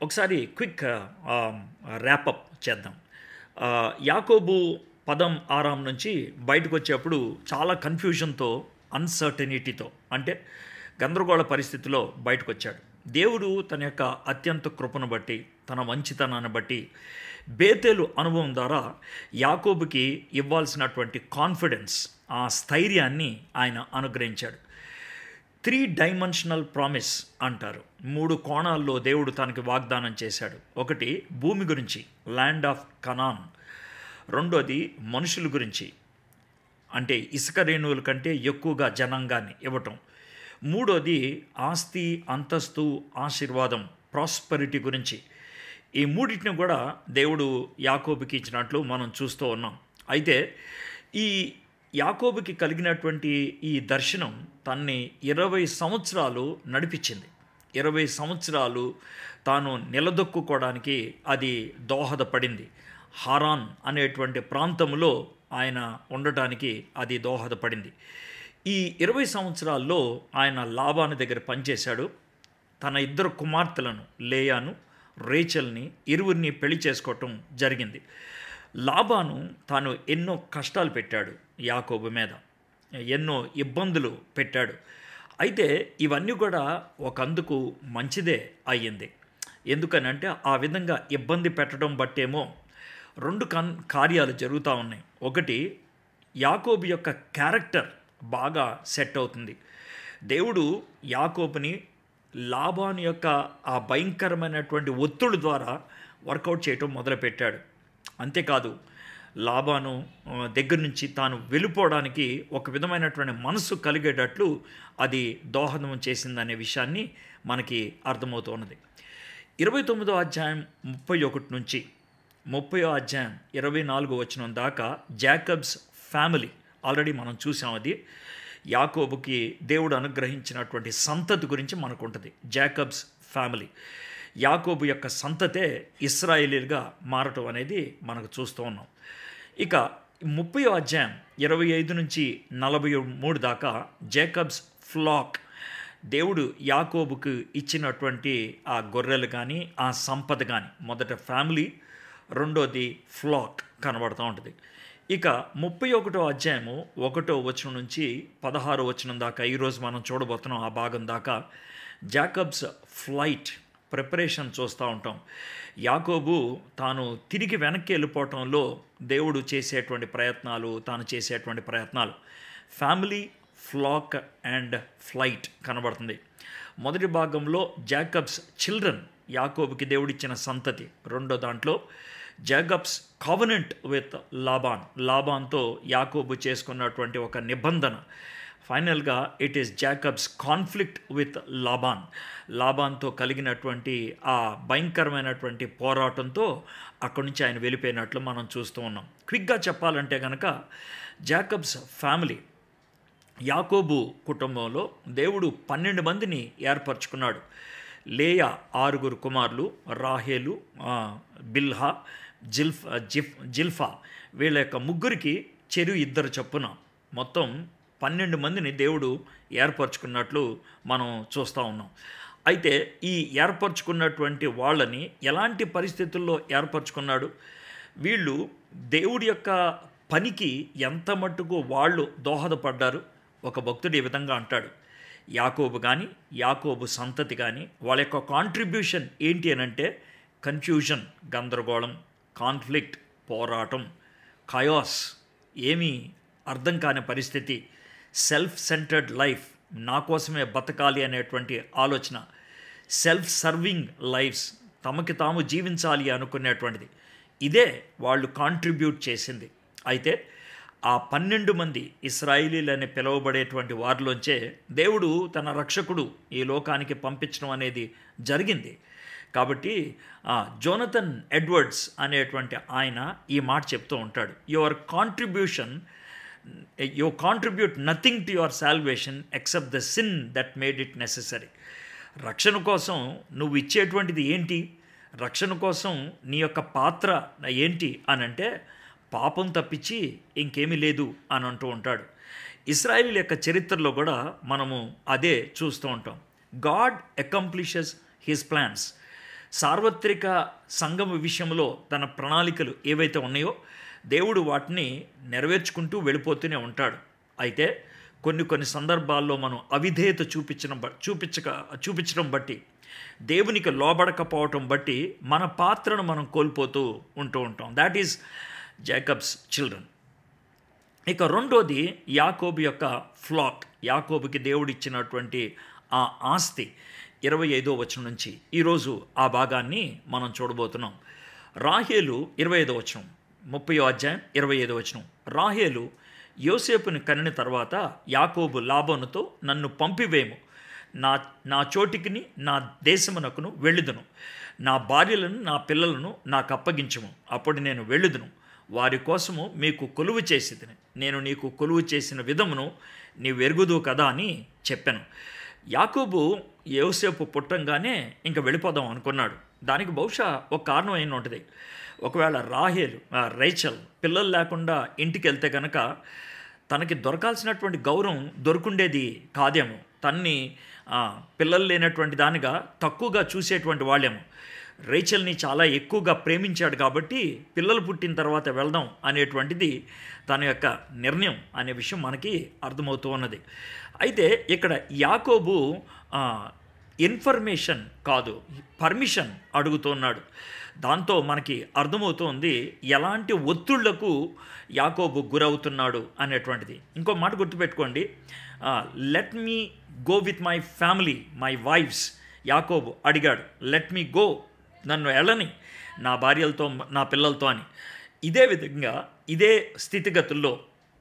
ఒకసారి quick wrap up చేద్దాం ఆ, యాకోబు పదం ఆరాం నుంచి బయటకు వచ్చేప్పుడు చాలా కన్ఫ్యూజన్తో అన్సర్టనిటీతో అంటే గందరగోళ పరిస్థితిలో బయటకు వచ్చాడు దేవుడు తన యొక్క అత్యంత కృపను బట్టి తన మంచితనాన్ని బట్టి బేతేలు అనుభవం ద్వారా యాకోబుకి ఇవ్వాల్సినటువంటి కాన్ఫిడెన్స్ ఆ స్థైర్యాన్ని ఆయన అనుగ్రహించాడు త్రీ డైమెన్షనల్ ప్రామిస్ అంటారు మూడు కోణాల్లో దేవుడు తనకి వాగ్దానం చేశాడు ఒకటి భూమి గురించి ల్యాండ్ ఆఫ్ కనాన్ రెండోది మనుషుల గురించి అంటే ఇసుక రేణువుల కంటే ఎక్కువగా జనాంగాన్ని ఇవ్వటం మూడోది ఆస్తి అంతస్తు ఆశీర్వాదం ప్రాస్పరిటీ గురించి ఈ మూడింటిని కూడా దేవుడు యాకోబుకి ఇచ్చినట్లు మనం చూస్తూ ఉన్నాం అయితే ఈ యాకోబుకి కలిగినటువంటి ఈ దర్శనం తన్ని ఇరవై సంవత్సరాలు నడిపించింది ఇరవై సంవత్సరాలు తాను నిలదొక్కుకోవడానికి అది దోహదపడింది హారాన్ అనేటువంటి ప్రాంతంలో ఆయన ఉండటానికి అది దోహదపడింది ఈ ఇరవై సంవత్సరాల్లో ఆయన లాభాన్ని దగ్గర పనిచేశాడు తన ఇద్దరు కుమార్తెలను లేయాను రేచల్ని ఇరువురిని పెళ్లి చేసుకోవటం జరిగింది లాభాను తాను ఎన్నో కష్టాలు పెట్టాడు యాకోబు మీద ఎన్నో ఇబ్బందులు పెట్టాడు అయితే ఇవన్నీ కూడా ఒకందుకు మంచిదే అయ్యింది ఎందుకనంటే ఆ విధంగా ఇబ్బంది పెట్టడం బట్టేమో రెండు కన్ కార్యాలు జరుగుతూ ఉన్నాయి ఒకటి యాకోబు యొక్క క్యారెక్టర్ బాగా సెట్ అవుతుంది దేవుడు యాకోబుని లాభాని యొక్క ఆ భయంకరమైనటువంటి ఒత్తిడి ద్వారా వర్కౌట్ చేయటం మొదలుపెట్టాడు అంతేకాదు లాభాను ఆ, దగ్గర నుంచి తాను వెళ్ళిపోవడానికి ఒక విధమైనటువంటి మనసు కలిగేటట్లు అది దోహదం చేసిందనే విషయాన్ని మనకి అర్థమవుతున్నది ఇరవై తొమ్మిదో అధ్యాయం ముప్పై ఒకటి నుంచి ముప్పై అధ్యాయం ఇరవై నాలుగు వచ్చిన దాకా జాకబ్స్ ఫ్యామిలీ ఆల్రెడీ మనం చూసాం అది యాకోబుకి దేవుడు అనుగ్రహించినటువంటి సంతతి గురించి మనకు ఉంటుంది జాకబ్స్ ఫ్యామిలీ యాకోబు యొక్క సంతతే ఇస్రాయేలీలుగా మారటం అనేది మనకు చూస్తూ ఉన్నాం ఇక ముప్పై అధ్యాయం ఇరవై ఐదు నుంచి నలభై మూడు దాకా జేకబ్స్ ఫ్లాక్ దేవుడు యాకోబుకు ఇచ్చినటువంటి ఆ గొర్రెలు కానీ ఆ సంపద కానీ మొదట ఫ్యామిలీ రెండోది ఫ్లాక్ కనబడుతూ ఉంటుంది ఇక ముప్పై ఒకటో అధ్యాయము ఒకటో వచనం నుంచి పదహారో వచనం దాకా ఈరోజు మనం చూడబోతున్నాం ఆ భాగం దాకా జాకబ్స్ ఫ్లైట్ ప్రిపరేషన్ చూస్తూ ఉంటాం యాకోబు తాను తిరిగి వెనక్కి వెళ్ళిపోవటంలో దేవుడు చేసేటువంటి ప్రయత్నాలు తాను చేసేటువంటి ప్రయత్నాలు ఫ్యామిలీ ఫ్లాక్ అండ్ ఫ్లైట్ కనబడుతుంది మొదటి భాగంలో జాకబ్స్ చిల్డ్రన్ యాకోబుకి దేవుడిచ్చిన సంతతి రెండో దాంట్లో జాకబ్స్ కావనెంట్ విత్ లాబాన్ లాబాన్తో యాకోబు చేసుకున్నటువంటి ఒక నిబంధన ఫైనల్గా it is Jacob's conflict with Laban లాబాన్తో కలిగినటువంటి ఆ భయంకరమైనటువంటి పోరాటంతో అక్కడి నుంచి ఆయన వెళ్ళిపోయినట్లు మనం చూస్తూ ఉన్నాం క్విక్గా చెప్పాలంటే కనుక జాకబ్స్ ఫ్యామిలీ యాకోబు కుటుంబంలో దేవుడు పన్నెండు మందిని ఏర్పరచుకున్నాడు లేయా ఆరుగురు కుమారులు రాహేలు ఆ, బిల్హా జిల్ఫ్ జిఫ్ జిల్ఫా వీళ్ళ యొక్క ముగ్గురికి చెరు ఇద్దరు చొప్పున మొత్తం పన్నెండు మందిని దేవుడు ఏర్పరచుకున్నట్లు మనం చూస్తూ ఉన్నాం అయితే ఈ ఏర్పరచుకున్నటువంటి వాళ్ళని ఎలాంటి పరిస్థితుల్లో ఏర్పరచుకున్నాడు వీళ్ళు దేవుడి యొక్క పనికి ఎంత మట్టుకు వాళ్ళు దోహదపడ్డారు ఒక భక్తుడు ఈ విధంగా అంటాడు యాకోబు కానీ యాకోబు సంతతి కానీ వాళ్ళ యొక్క కాంట్రిబ్యూషన్ ఏంటి అని అంటే కన్ఫ్యూజన్ గందరగోళం కాన్ఫ్లిక్ట్ పోరాటం కయాస్ ఏమీ అర్థం కాని పరిస్థితి సెల్ఫ్ సెంటర్డ్ లైఫ్ నా కోసమే బతకాలి అనేటువంటి ఆలోచన సెల్ఫ్ సర్వింగ్ లైఫ్స్ తమకి తాము జీవించాలి అనుకునేటువంటిది ఇదే వాళ్ళు కాంట్రిబ్యూట్ చేసింది అయితే ఆ పన్నెండు మంది ఇస్రాయిలీలు అని పిలువబడేటువంటి వారిలోంచే దేవుడు తన రక్షకుడు ఈ లోకానికి పంపించడం అనేది జరిగింది కాబట్టి ఆ, జోనథన్ ఎడ్వర్డ్స్ అనేటువంటి ఆయన ఈ మాట చెప్తూ ఉంటాడు your contribution you contribute nothing to your salvation except the sin that made it necessary రక్షణ కోసం నువ్వు ఇచ్చేటువంటిది ఏంటి రక్షణ కోసం నీ యొక్క పాత్ర ఏంటి అని అంటే పాపం తప్పించి ఇంకేమీ లేదు అని అంటూ ఉంటాడు ఇస్రాయిల్ యొక్క చరిత్రలో కూడా మనము అదే చూస్తూ ఉంటాం గాడ్ అకంప్లిషెస్ హిస్ ప్లాన్స్ సార్వత్రిక సంఘం విషయంలో తన ప్రణాళికలు ఏవైతే ఉన్నాయో దేవుడు వాటిని నెరవేర్చుకుంటూ వెళ్ళిపోతూనే ఉంటాడు అయితే కొన్ని కొన్ని సందర్భాల్లో మనం అవిధేయత చూపించడం బ- చూపించక చూపించడం బట్టి దేవునికి లోబడకపోవటం బట్టి మన పాత్రను మనం కోల్పోతూ ఉంటూ ఉంటాం దాట్ ఈస్ జాకబ్స్ చిల్డ్రన్ ఇక రెండోది యాకోబు యొక్క ఫ్లాక్ యాకోబుకి దేవుడు ఇచ్చినటువంటి ఆ ఆస్తి ఇరవై ఐదో వచనం నుంచి ఈరోజు ఆ భాగాన్ని మనం చూడబోతున్నాం రాహేలు ఇరవై ఐదో వచనం ముప్పయో అధ్యాయం ఇరవై ఐదో వచనం రాహేలు యోసేపుని కనిన తర్వాత యాకోబు లాభనుతో నన్ను పంపివేము నా నా చోటికిని నా దేశమునకును వెళ్ళుదును నా భార్యలను నా పిల్లలను నాకు అప్పగించము అప్పుడు నేను వెళ్ళుదును వారి కోసము మీకు కొలువు చేసేది నేను నీకు కొలువు చేసిన విధమును నీవు ఎరుగుదు కదా అని చెప్పాను యాకోబు యోసేపు పుట్టంగానే ఇంక వెళ్ళిపోదాం అనుకున్నాడు దానికి బహుశా ఒక కారణం అయిన ఉంటుంది ఒకవేళ రాహేలు ఆ, రైచల్ పిల్లలు లేకుండా ఇంటికి వెళ్తే కనుక తనకి దొరకాల్సినటువంటి గౌరవం దొరుకుండేది కాదేమో తన్ని ఆ, పిల్లలు లేనటువంటి దానిగా తక్కువగా చూసేటువంటి వాళ్ళేమో రేచల్ని చాలా ఎక్కువగా ప్రేమించాడు కాబట్టి పిల్లలు పుట్టిన తర్వాత వెళ్దాం అనేటువంటిది తన యొక్క నిర్ణయం అనే విషయం మనకి అర్థమవుతూ ఉన్నది అయితే ఇక్కడ యాకోబు ఆ, ఇన్ఫర్మేషన్ కాదు పర్మిషన్ అడుగుతున్నాడు దాంతో మనకి అర్థమవుతోంది ఎలాంటి ఒత్తిళ్లకు యాకోబు గురవుతున్నాడు అనేటువంటిది ఇంకో మాట గుర్తుపెట్టుకోండి let me go with my family my wives యాకోబు అడిగాడు లెట్ మీ గో నన్ను ఎళ్ళని నా భార్యలతో నా పిల్లలతో అని ఇదే విధంగా ఇదే స్థితిగతుల్లో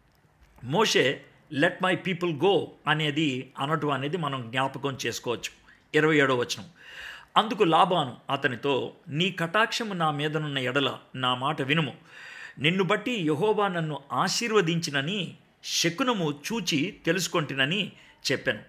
మోషే లెట్ మై పీపుల్ గో అనేది అనటం అనేది మనం జ్ఞాపకం చేసుకోవచ్చు ఇరవై ఏడో వచనం అందుకు లాభాను అతనితో నీ కటాక్షము నా మీదనున్న ఎడల నా మాట వినుము నిన్ను బట్టి యహోవా నన్ను ఆశీర్వదించినని శకునము చూచి తెలుసుకొంటినని చెప్పాను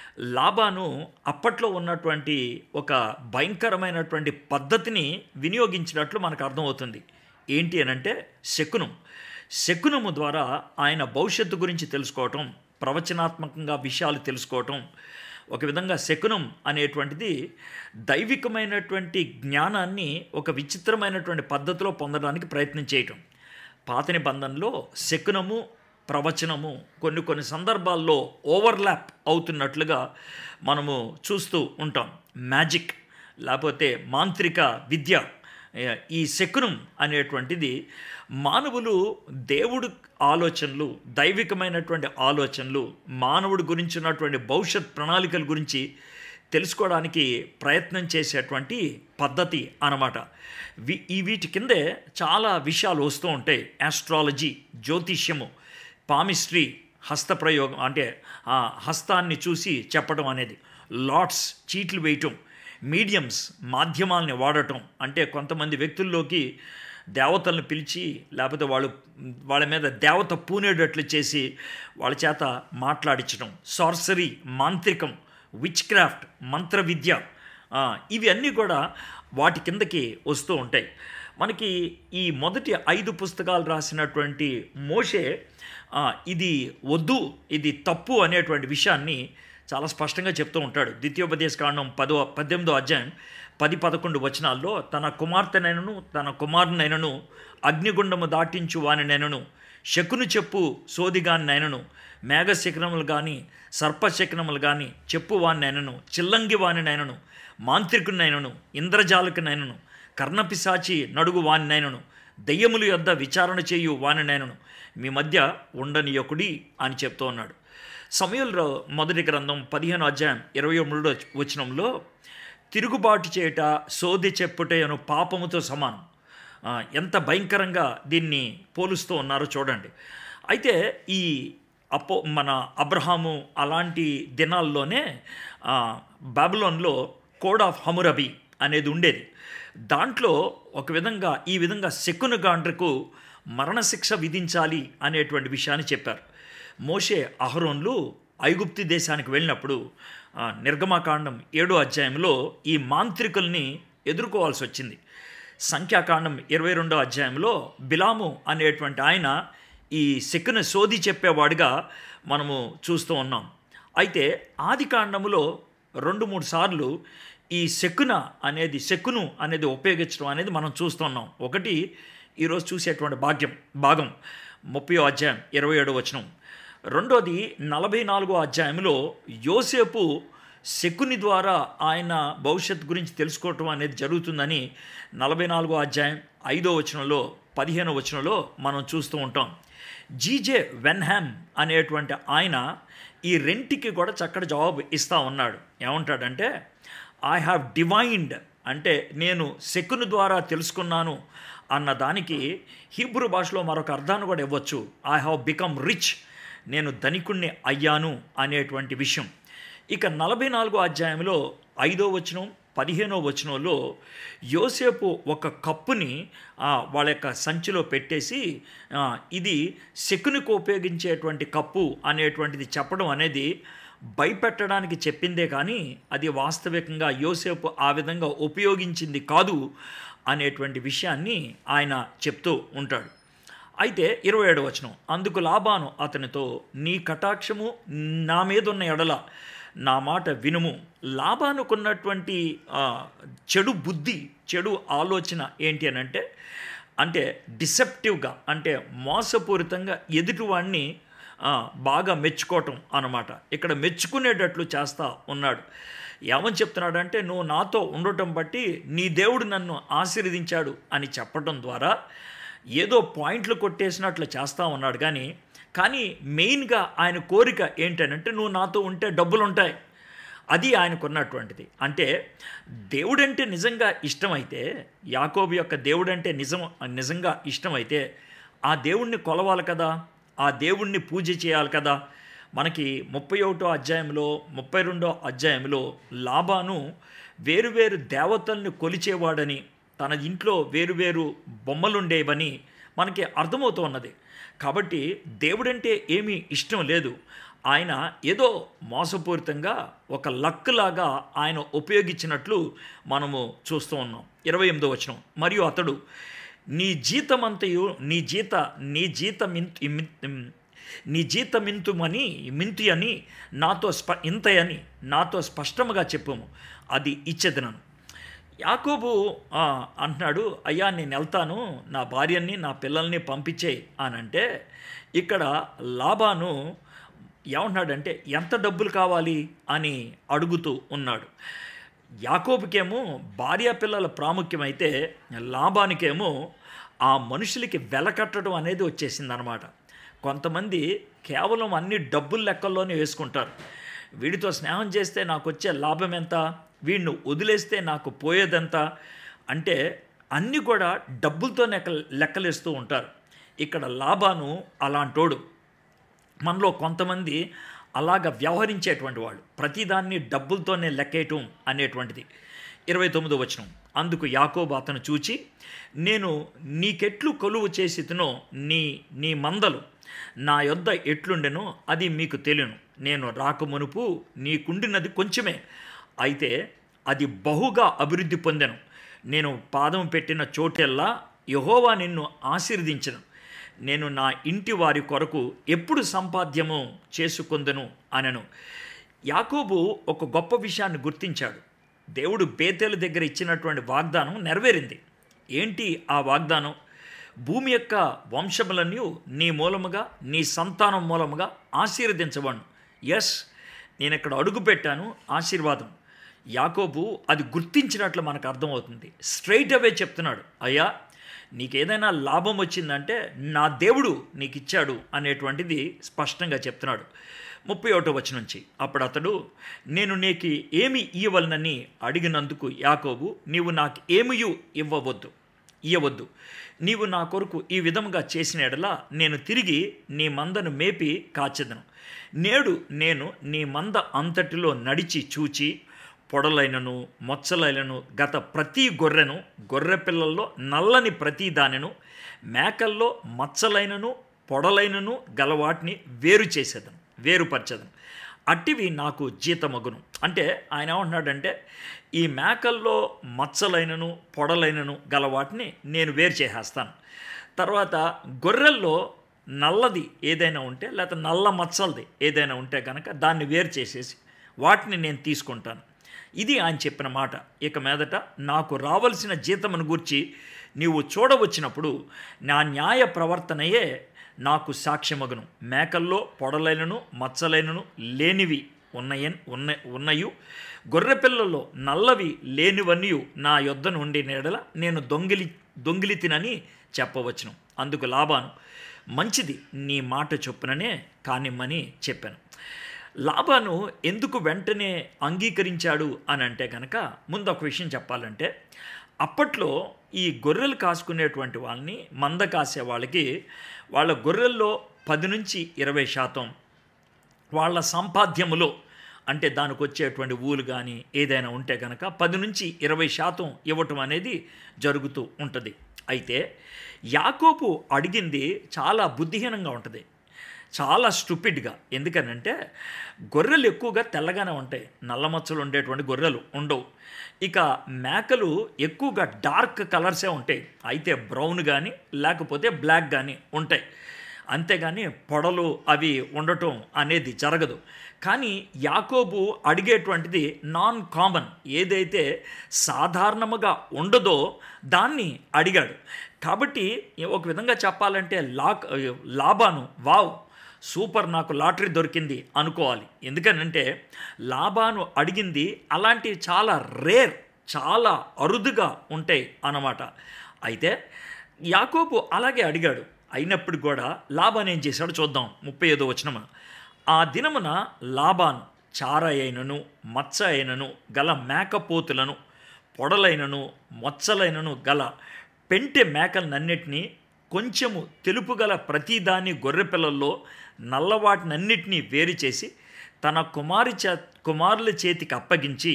లాభాను అప్పట్లో ఉన్నటువంటి ఒక భయంకరమైనటువంటి పద్ధతిని వినియోగించినట్లు మనకు అర్థమవుతుంది ఏంటి అనంటే శకునం శకునము ద్వారా ఆయన భవిష్యత్తు గురించి తెలుసుకోవటం ప్రవచనాత్మకంగా విషయాలు తెలుసుకోవటం ఒక విధంగా శకునం అనేటువంటిది దైవికమైనటువంటి జ్ఞానాన్ని ఒక విచిత్రమైనటువంటి పద్ధతిలో పొందడానికి ప్రయత్నం చేయటం పాత నిబంధనలో శకునము ప్రవచనము కొన్ని కొన్ని సందర్భాల్లో ఓవర్లాప్ అవుతున్నట్లుగా మనము చూస్తూ ఉంటాం మ్యాజిక్ లేకపోతే మాంత్రిక విద్య ఏ- ఈ శకునం అనేటువంటిది మానవులు దేవుడు ఆలోచనలు దైవికమైనటువంటి ఆలోచనలు మానవుడి గురించి ఉన్నటువంటి భవిష్యత్ ప్రణాళికల గురించి తెలుసుకోవడానికి ప్రయత్నం చేసేటువంటి పద్ధతి అన్నమాట వి ఈ వీటి కిందే చాలా విషయాలు వస్తూ ఉంటాయి ఆస్ట్రాలజీ జ్యోతిష్యము పామిస్ట్రీ హస్తప్రయోగం అంటే ఆ హస్తాన్ని చూసి చెప్పడం అనేది లాట్స్ చీట్లు వేయటం మీడియమ్స్ మాధ్యమాల్ని వాడటం అంటే కొంతమంది వ్యక్తుల్లోకి దేవతలను పిలిచి లేకపోతే వాళ్ళు వాళ్ళ మీద దేవత పూనేటట్లు చేసి వాళ్ళ చేత మాట్లాడించడం సార్సరీ మాంత్రికం విచ్ క్రాఫ్ట్ మంత్ర విద్య ఆ, ఇవి అన్నీ కూడా వాటి కిందకి వస్తూ ఉంటాయి మనకి ఈ మొదటి ఐదు పుస్తకాలు రాసినటువంటి మోషే ఆ, ఇది వద్దు ఇది తప్పు అనేటువంటి విషయాన్ని చాలా స్పష్టంగా చెప్తూ ఉంటాడు ద్వితీయోపదేశ కాండం పదో పద్దెనిమిదో అధ్యాయం పది పదకొండు వచనాల్లో తన కుమార్తెనైనను తన కుమారునైనను అగ్నిగుండము దాటించు వానినైనను శకును చెప్పు సోదిగానైనను మేఘ శకనములు కానీ సర్పశకనములు కానీ చెప్పు వానినైనను చిల్లంగి వానినైనను మాంత్రికునైనను ఇంద్రజాలకునైనను కర్ణపిశాచి నడుగు వానినైనను దెయ్యములు యొద్ద విచారణ చేయు వానినైనను మీ మధ్య ఉండనియకుడి అని చెప్తూ ఉన్నాడు సమయంలో మొదటి గ్రంథం పదిహేను అధ్యాయం ఇరవై మూడో వచనంలో తిరుగుబాటు చేయట సోది చెప్పుటయను పాపముతో సమానం ఆ, ఎంత భయంకరంగా దీన్ని పోలుస్తూ ఉన్నారో చూడండి అయితే ఈ అపో మన అబ్రహాము అలాంటి దినాల్లోనే ఆ, బాబిలోన్లో కోడ్ ఆఫ్ హమురబి అనేది ఉండేది దాంట్లో ఒక విధంగా ఈ విధంగా శకును గాండ్రకు మరణశిక్ష విధించాలి అనేటువంటి విషయాన్ని చెప్పారు మోషే అహరోన్లు ఐగుప్తి దేశానికి వెళ్ళినప్పుడు ఆ, నిర్గమకాండం ఏడో అధ్యాయంలో ఈ మాంత్రికుల్ని ఎదుర్కోవాల్సి వచ్చింది సంఖ్యాకాండం ఇరవై రెండో అధ్యాయంలో బిలాము అనేటువంటి ఆయన ఈ శకున సోది చెప్పేవాడిగా మనము చూస్తూ ఉన్నాం అయితే ఆది కాండములో రెండు మూడు సార్లు ఈ శకున అనేది శకును అనేది ఉపయోగించడం అనేది మనం చూస్తున్నాం ఒకటి ఈరోజు చూసేటువంటి భాగ్యం భాగం ముప్పై అధ్యాయం ఇరవై ఏడు వచనం రెండోది నలభై నాలుగో అధ్యాయంలో యోసేపు శకుని ద్వారా ఆయన భవిష్యత్ గురించి తెలుసుకోవటం అనేది జరుగుతుందని నలభై నాలుగో అధ్యాయం ఐదో వచనంలో పదిహేనో వచనంలో మనం చూస్తూ ఉంటాం జీజే వెన్హామ్ అనేటువంటి ఆయన ఈ రెంటికి కూడా చక్కటి జవాబు ఇస్తా ఉన్నాడు ఏమంటాడంటే ఐ హ్యావ్ డివైన్డ్ అంటే నేను శకుని ద్వారా తెలుసుకున్నాను అన్న దానికి హీబ్రూ భాషలో మరొక అర్థాన్ని కూడా ఇవ్వచ్చు ఐ హ్యావ్ బికమ్ రిచ్ నేను ధనికుణ్ణి అయ్యాను అనేటువంటి విషయం ఇక నలభై నాలుగో అధ్యాయంలో ఐదో వచనం పదిహేనో వచనంలో యోసేపు ఒక కప్పుని ఆ, వాళ్ళ యొక్క సంచిలో పెట్టేసి ఆ, ఇది శకునికి ఉపయోగించేటువంటి కప్పు అనేటువంటిది చెప్పడం అనేది భయపెట్టడానికి చెప్పిందే కానీ అది వాస్తవికంగా యోసేపు ఆ విధంగా ఉపయోగించింది కాదు అనేటువంటి విషయాన్ని ఆయన చెప్తూ ఉంటాడు అయితే ఇరవై ఏడు వచనం అందుకు లాభాను అతనితో నీ కటాక్షము నా మీద ఉన్న ఎడల నా మాట వినుము లాభానుకున్నటువంటి ఆ, చెడు బుద్ధి చెడు ఆలోచన ఏంటి అని అంటే అంటే డిసెప్టివ్గా అంటే మోసపూరితంగా ఎదుటివాడిని ఆ, బాగా మెచ్చుకోవటం అన్నమాట ఇక్కడ మెచ్చుకునేటట్లు చేస్తా ఉన్నాడు ఏమని చెప్తున్నాడంటే నువ్వు నాతో ఉండటం బట్టి నీ దేవుడు నన్ను ఆశీర్వదించాడు అని చెప్పడం ద్వారా ఏదో పాయింట్లు కొట్టేసినట్లు చేస్తూ ఉన్నాడు కానీ కానీ మెయిన్గా ఆయన కోరిక ఏంటనంటే నువ్వు నాతో ఉంటే డబ్బులు ఉంటాయి అది ఆయనకున్నటువంటిది అంటే దేవుడంటే నిజంగా ఇష్టమైతే యాకోబు యొక్క దేవుడంటే నిజం నిజంగా ఇష్టమైతే ఆ దేవుణ్ణి కొలవాలి కదా ఆ దేవుణ్ణి పూజ చేయాలి కదా మనకి ముప్పై ఒకటో అధ్యాయంలో ముప్పై రెండో అధ్యాయంలో లాభాను వేరువేరు దేవతల్ని కొలిచేవాడని తన ఇంట్లో వేరువేరు బొమ్మలుండేవని మనకి అర్థమవుతూ ఉన్నది కాబట్టి దేవుడంటే ఏమీ ఇష్టం లేదు ఆయన ఏదో మోసపూరితంగా ఒక లక్ లాగా ఆయన ఉపయోగించినట్లు మనము చూస్తూ ఉన్నాం ఇరవై ఎనిమిదో వచనం మరియు అతడు నీ జీతమంతయు నీ జీత నీ జీతమింతు ఇమి- నీ జీతమింతుమని మింతి అని నాతో స్ప ఇంతయని నాతో స్పష్టముగా చెప్పుము అది ఇచ్చేదనను యాకోబు ఆ, అంటున్నాడు అయ్యా నేను వెళ్తాను నా భార్యని నా పిల్లల్ని పంపించేయి అని అంటే ఇక్కడ లాభాను ఏమంటున్నాడంటే ఎంత డబ్బులు కావాలి అని అడుగుతూ ఉన్నాడు యాకోబుకేమో భార్య పిల్లల ప్రాముఖ్యమైతే లాభానికేమో ఆ మనుషులకి వెల కట్టడం అనేది వచ్చేసిందనమాట కొంతమంది కేవలం అన్ని డబ్బుల లెక్కల్లోనే వేసుకుంటారు వీడితో స్నేహం చేస్తే నాకు వచ్చే లాభం ఎంత వీడిని వదిలేస్తే నాకు పోయేదెంత అంటే అన్నీ కూడా డబ్బులతో లెక్క లెక్కలేస్తూ ఉంటారు ఇక్కడ లాభాను అలాంటోడు మనలో కొంతమంది అలాగ వ్యవహరించేటువంటి వాళ్ళు ప్రతిదాన్ని డబ్బులతోనే లెక్కేయటం అనేటువంటిది ఇరవై తొమ్మిదో వచనం అందుకు యాకోబు అతను చూచి నేను నీకెట్లు కొలువు చేసితునో నీ నీ మందలు నా యొద్ద ఎట్లుండెనో అది మీకు తెలియను నేను రాకమునుపు నీకుండినది కొంచెమే అయితే అది బహుగా అభివృద్ధి పొందెను నేను పాదం పెట్టిన చోటెల్లా యహోవా నిన్ను ఆశీర్వదించను నేను నా ఇంటి వారి కొరకు ఎప్పుడు సంపాద్యము చేసుకుందను అనను యాకోబు ఒక గొప్ప విషయాన్ని గుర్తించాడు దేవుడు బేతేలు దగ్గర ఇచ్చినటువంటి వాగ్దానం నెరవేరింది ఏంటి ఆ వాగ్దానం భూమి యొక్క వంశములన్నీ నీ మూలముగా నీ సంతానం మూలముగా ఆశీర్వదించబడు ఎస్ నేను ఇక్కడ అడుగు పెట్టాను ఆశీర్వాదం యాకోబు అది గుర్తించినట్లు మనకు అర్థమవుతుంది స్ట్రైట్ అవే చెప్తున్నాడు అయ్యా నీకేదైనా లాభం వచ్చిందంటే నా దేవుడు నీకు ఇచ్చాడు అనేటువంటిది స్పష్టంగా చెప్తున్నాడు ముప్పై ఒకటో వచ్చి నుంచి అప్పుడు అతడు నేను నీకు ఏమి ఇవ్వవలనని అడిగినందుకు యాకోబు నీవు నాకు ఏమియు ఇవ్వవద్దు ఇయ్యవద్దు నీవు నా కొరకు ఈ విధముగా చేసిన ఎడల నేను తిరిగి నీ మందను మేపి కాచెదను నేడు నేను నీ మంద అంతటిలో నడిచి చూచి పొడలైనను మొచ్చలైనను గత ప్రతి గొర్రెను గొర్రె పిల్లల్లో నల్లని ప్రతి దానిను మేకల్లో మచ్చలైనను పొడలైనను గలవాటిని వేరు చేసేదను వేరుపరచదను అట్టివి నాకు జీతమగును అంటే ఆయన ఏమంటున్నాడంటే ఈ మేకల్లో మచ్చలైనను పొడలైనను గలవాటిని నేను వేరు చేసేస్తాను తర్వాత గొర్రెల్లో నల్లది ఏదైనా ఉంటే లేకపోతే నల్ల మచ్చలది ఏదైనా ఉంటే కనుక దాన్ని వేరు చేసేసి వాటిని నేను తీసుకుంటాను ఇది ఆయన చెప్పిన మాట ఇక మీదట నాకు రావలసిన జీతమును గూర్చి నీవు చూడవచ్చినప్పుడు నా న్యాయ ప్రవర్తనయే నాకు సాక్ష్యమగును మేకల్లో పొడలైనను మచ్చలైనను లేనివి ఉన్నయన్ ఉన్న ఉన్నయు గొర్రెపిల్లలో నల్లవి లేనివన్నీ నా యొద్ద నుండి నీడల నేను దొంగిలి దొంగిలి తినని చెప్పవచ్చును అందుకు లాభాను మంచిది నీ మాట చొప్పుననే కానిమ్మని చెప్పాను లాభాను ఎందుకు వెంటనే అంగీకరించాడు అని అంటే కనుక ముందు ఒక విషయం చెప్పాలంటే అప్పట్లో ఈ గొర్రెలు కాసుకునేటువంటి వాళ్ళని మంద కాసే వాళ్ళకి వాళ్ళ గొర్రెల్లో పది నుంచి ఇరవై శాతం వాళ్ళ సంపాద్యములో అంటే దానికి వచ్చేటువంటి ఊలు కానీ ఏదైనా ఉంటే కనుక పది నుంచి ఇరవై శాతం ఇవ్వటం అనేది జరుగుతూ ఉంటుంది అయితే యాకోబు అడిగింది చాలా బుద్ధిహీనంగా ఉంటుంది చాలా స్టూపిడ్గా ఎందుకనంటే గొర్రెలు ఎక్కువగా తెల్లగానే ఉంటాయి నల్ల మచ్చలు ఉండేటువంటి గొర్రెలు ఉండవు ఇక మేకలు ఎక్కువగా డార్క్ కలర్సే ఉంటాయి అయితే బ్రౌన్ కానీ లేకపోతే బ్లాక్ కానీ ఉంటాయి అంతేగాని పొడలు అవి ఉండటం అనేది జరగదు కానీ యాకోబు అడిగేటువంటిది నాన్ కామన్ ఏదైతే సాధారణముగా ఉండదో దాన్ని అడిగాడు కాబట్టి ఒక విధంగా చెప్పాలంటే లా లాభాను వావ్ సూపర్ నాకు లాటరీ దొరికింది అనుకోవాలి ఎందుకనంటే లాభాను అడిగింది అలాంటివి చాలా రేర్ చాలా అరుదుగా ఉంటాయి అన్నమాట అయితే యాకోబు అలాగే అడిగాడు అయినప్పుడు కూడా లాభాన్ ఏం చేశాడో చూద్దాం ముప్పై ఐదో వచనమ ఆ దినమున లాభాను చార అయినను మచ్చ అయినను గల మేకపోతులను పొడలైనను మొచ్చలైనను గల పెంటె మేకలనన్నిటినీ కొంచెము తెలుపు గల ప్రతిదాని గొర్రెపిల్లల్లో నల్లవాటినన్నిటినీ వేరు చేసి తన కుమారి చే కుమారుల చేతికి అప్పగించి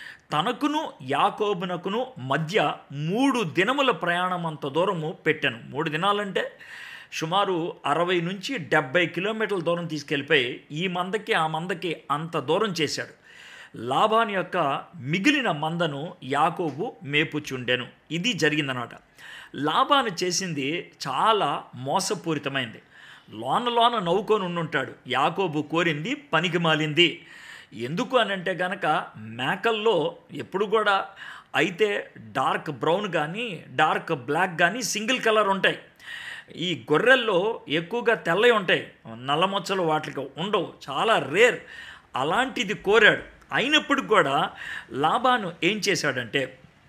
తనకును యాకోబునకును మధ్య మూడు దినముల ప్రయాణం అంత దూరము పెట్టాను మూడు దినాలంటే సుమారు అరవై నుంచి డెబ్బై కిలోమీటర్ల దూరం తీసుకెళ్ళిపోయి ఈ మందకి ఆ మందకి అంత దూరం చేశాడు లాభాన్ యొక్క మిగిలిన మందను యాకోబు మేపుచుండెను ఇది జరిగిందనమాట లాభాను చేసింది చాలా మోసపూరితమైంది లోన లోన నవ్వుకొని ఉండుంటాడు యాకోబు కోరింది పనికి మాలింది ఎందుకు అని అంటే గనక మేకల్లో ఎప్పుడు కూడా అయితే డార్క్ బ్రౌన్ కానీ డార్క్ బ్లాక్ కానీ సింగిల్ కలర్ ఉంటాయి ఈ గొర్రెల్లో ఎక్కువగా తెల్లవి ఉంటాయి నల్లమొచ్చలు వాటికి ఉండవు చాలా రేర్ అలాంటిది కోరాడు అయినప్పుడు కూడా లాభాను ఏం చేశాడంటే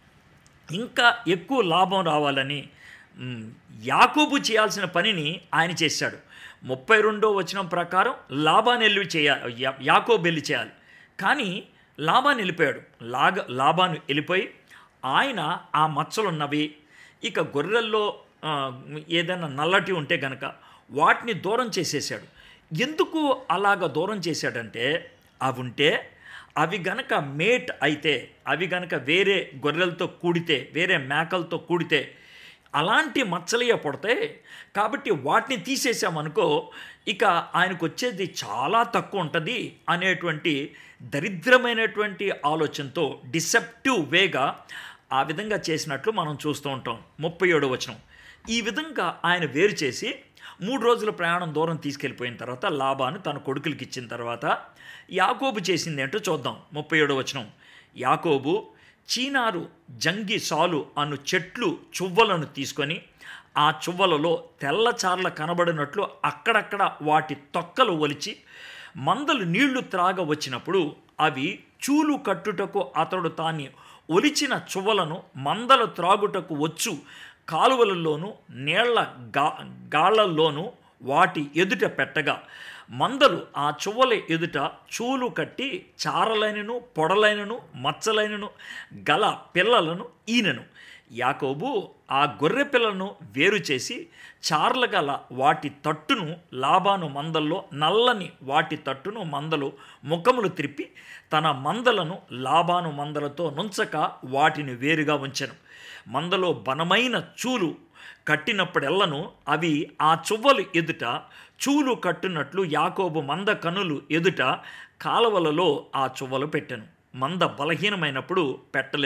ఇంకా ఎక్కువ లాభం రావాలని మ్, యాకోబు చేయాల్సిన పనిని ఆయన చేశాడు ముప్పై రెండో వచనం ప్రకారం లాభాన్ని వెళ్ళి చేయ యా- యాకోబు వెళ్ళి చేయాలి కానీ లాభాన్ని వెళ్ళిపోయాడు లాగ లాభాన్ని వెళ్ళిపోయి ఆయన ఆ మచ్చలున్నవి ఇక గొర్రెల్లో ఆ, ఏదైనా నల్లటి ఉంటే గనక వాటిని దూరం చేసేసాడు ఎందుకు అలాగ దూరం చేశాడంటే అవి ఉంటే అవి గనక మేట్ అయితే అవి గనక వేరే గొర్రెలతో కూడితే వేరే మేకలతో కూడితే అలాంటి మచ్చలయ్య పుడతాయి కాబట్టి వాటిని తీసేసామనుకో ఇక ఆయనకు వచ్చేది చాలా తక్కువ ఉంటుంది అనేటువంటి దరిద్రమైనటువంటి ఆలోచనతో డిసెప్టివ్ వేగా ఆ విధంగా చేసినట్లు మనం చూస్తూ ఉంటాం ముప్పై ఏడో వచనం ఈ విధంగా ఆయన వేరు చేసి మూడు రోజుల ప్రయాణం దూరం తీసుకెళ్ళిపోయిన తర్వాత లాభాన్ని తన కొడుకులకి ఇచ్చిన తర్వాత యాకోబు చేసింది ఏంటో చూద్దాం ముప్పై ఏడో వచనం యాకోబు చీనారు జంగి సాలు అను చెట్లు చువ్వలను తీసుకొని ఆ చువ్వలలో తెల్లచార్ల కనబడినట్లు అక్కడక్కడ వాటి తొక్కలు ఒలిచి మందలు నీళ్లు త్రాగ వచ్చినప్పుడు అవి చూలు కట్టుటకు అతడు తాని ఒలిచిన చువ్వలను మందలు త్రాగుటకు వచ్చు కాలువలలోనూ నీళ్ల గా గాళ్లల్లోనూ వాటి ఎదుట పెట్టగా మందలు ఆ చువ్వల ఎదుట చూలు కట్టి చారలైనను పొడలైనను మచ్చలైనను గల పిల్లలను ఈనెను యాకోబు ఆ గొర్రె పిల్లలను వేరు చేసి చార్ల గల వాటి తట్టును లాభాను మందల్లో నల్లని వాటి తట్టును మందలు ముఖములు త్రిప్పి తన మందలను లాభాను మందలతో నుంచక వాటిని వేరుగా ఉంచెను మందలో బలమైన చూలు కట్టినప్పుడెల్లను అవి ఆ చువ్వలు ఎదుట చూలు కట్టినట్లు యాకోబు మంద కనులు ఎదుట కాలవలలో ఆ చువ్వలు పెట్టెను మంద బలహీనమైనప్పుడు పెట్టలేదు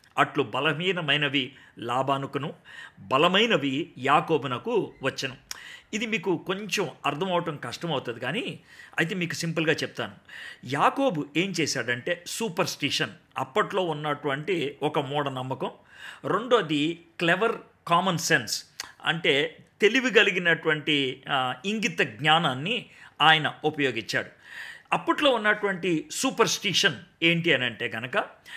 అట్లు బలహీనమైనవి లాభానుకును బలమైనవి యాకోబునకు వచ్చను ఇది మీకు కొంచెం అర్థమవటం కష్టమవుతుంది కానీ అయితే మీకు సింపుల్గా చెప్తాను యాకోబు ఏం చేశాడంటే సూపర్ స్టిషన్ అప్పట్లో ఉన్నటువంటి ఒక మూఢనమ్మకం రెండోది క్లెవర్ కామన్ సెన్స్ అంటే తెలివి కలిగినటువంటి ఆ, ఇంగిత జ్ఞానాన్ని ఆయన ఉపయోగించాడు అప్పట్లో ఉన్నటువంటి సూపర్ స్టిషన్ ఏంటి అని అంటే కనుక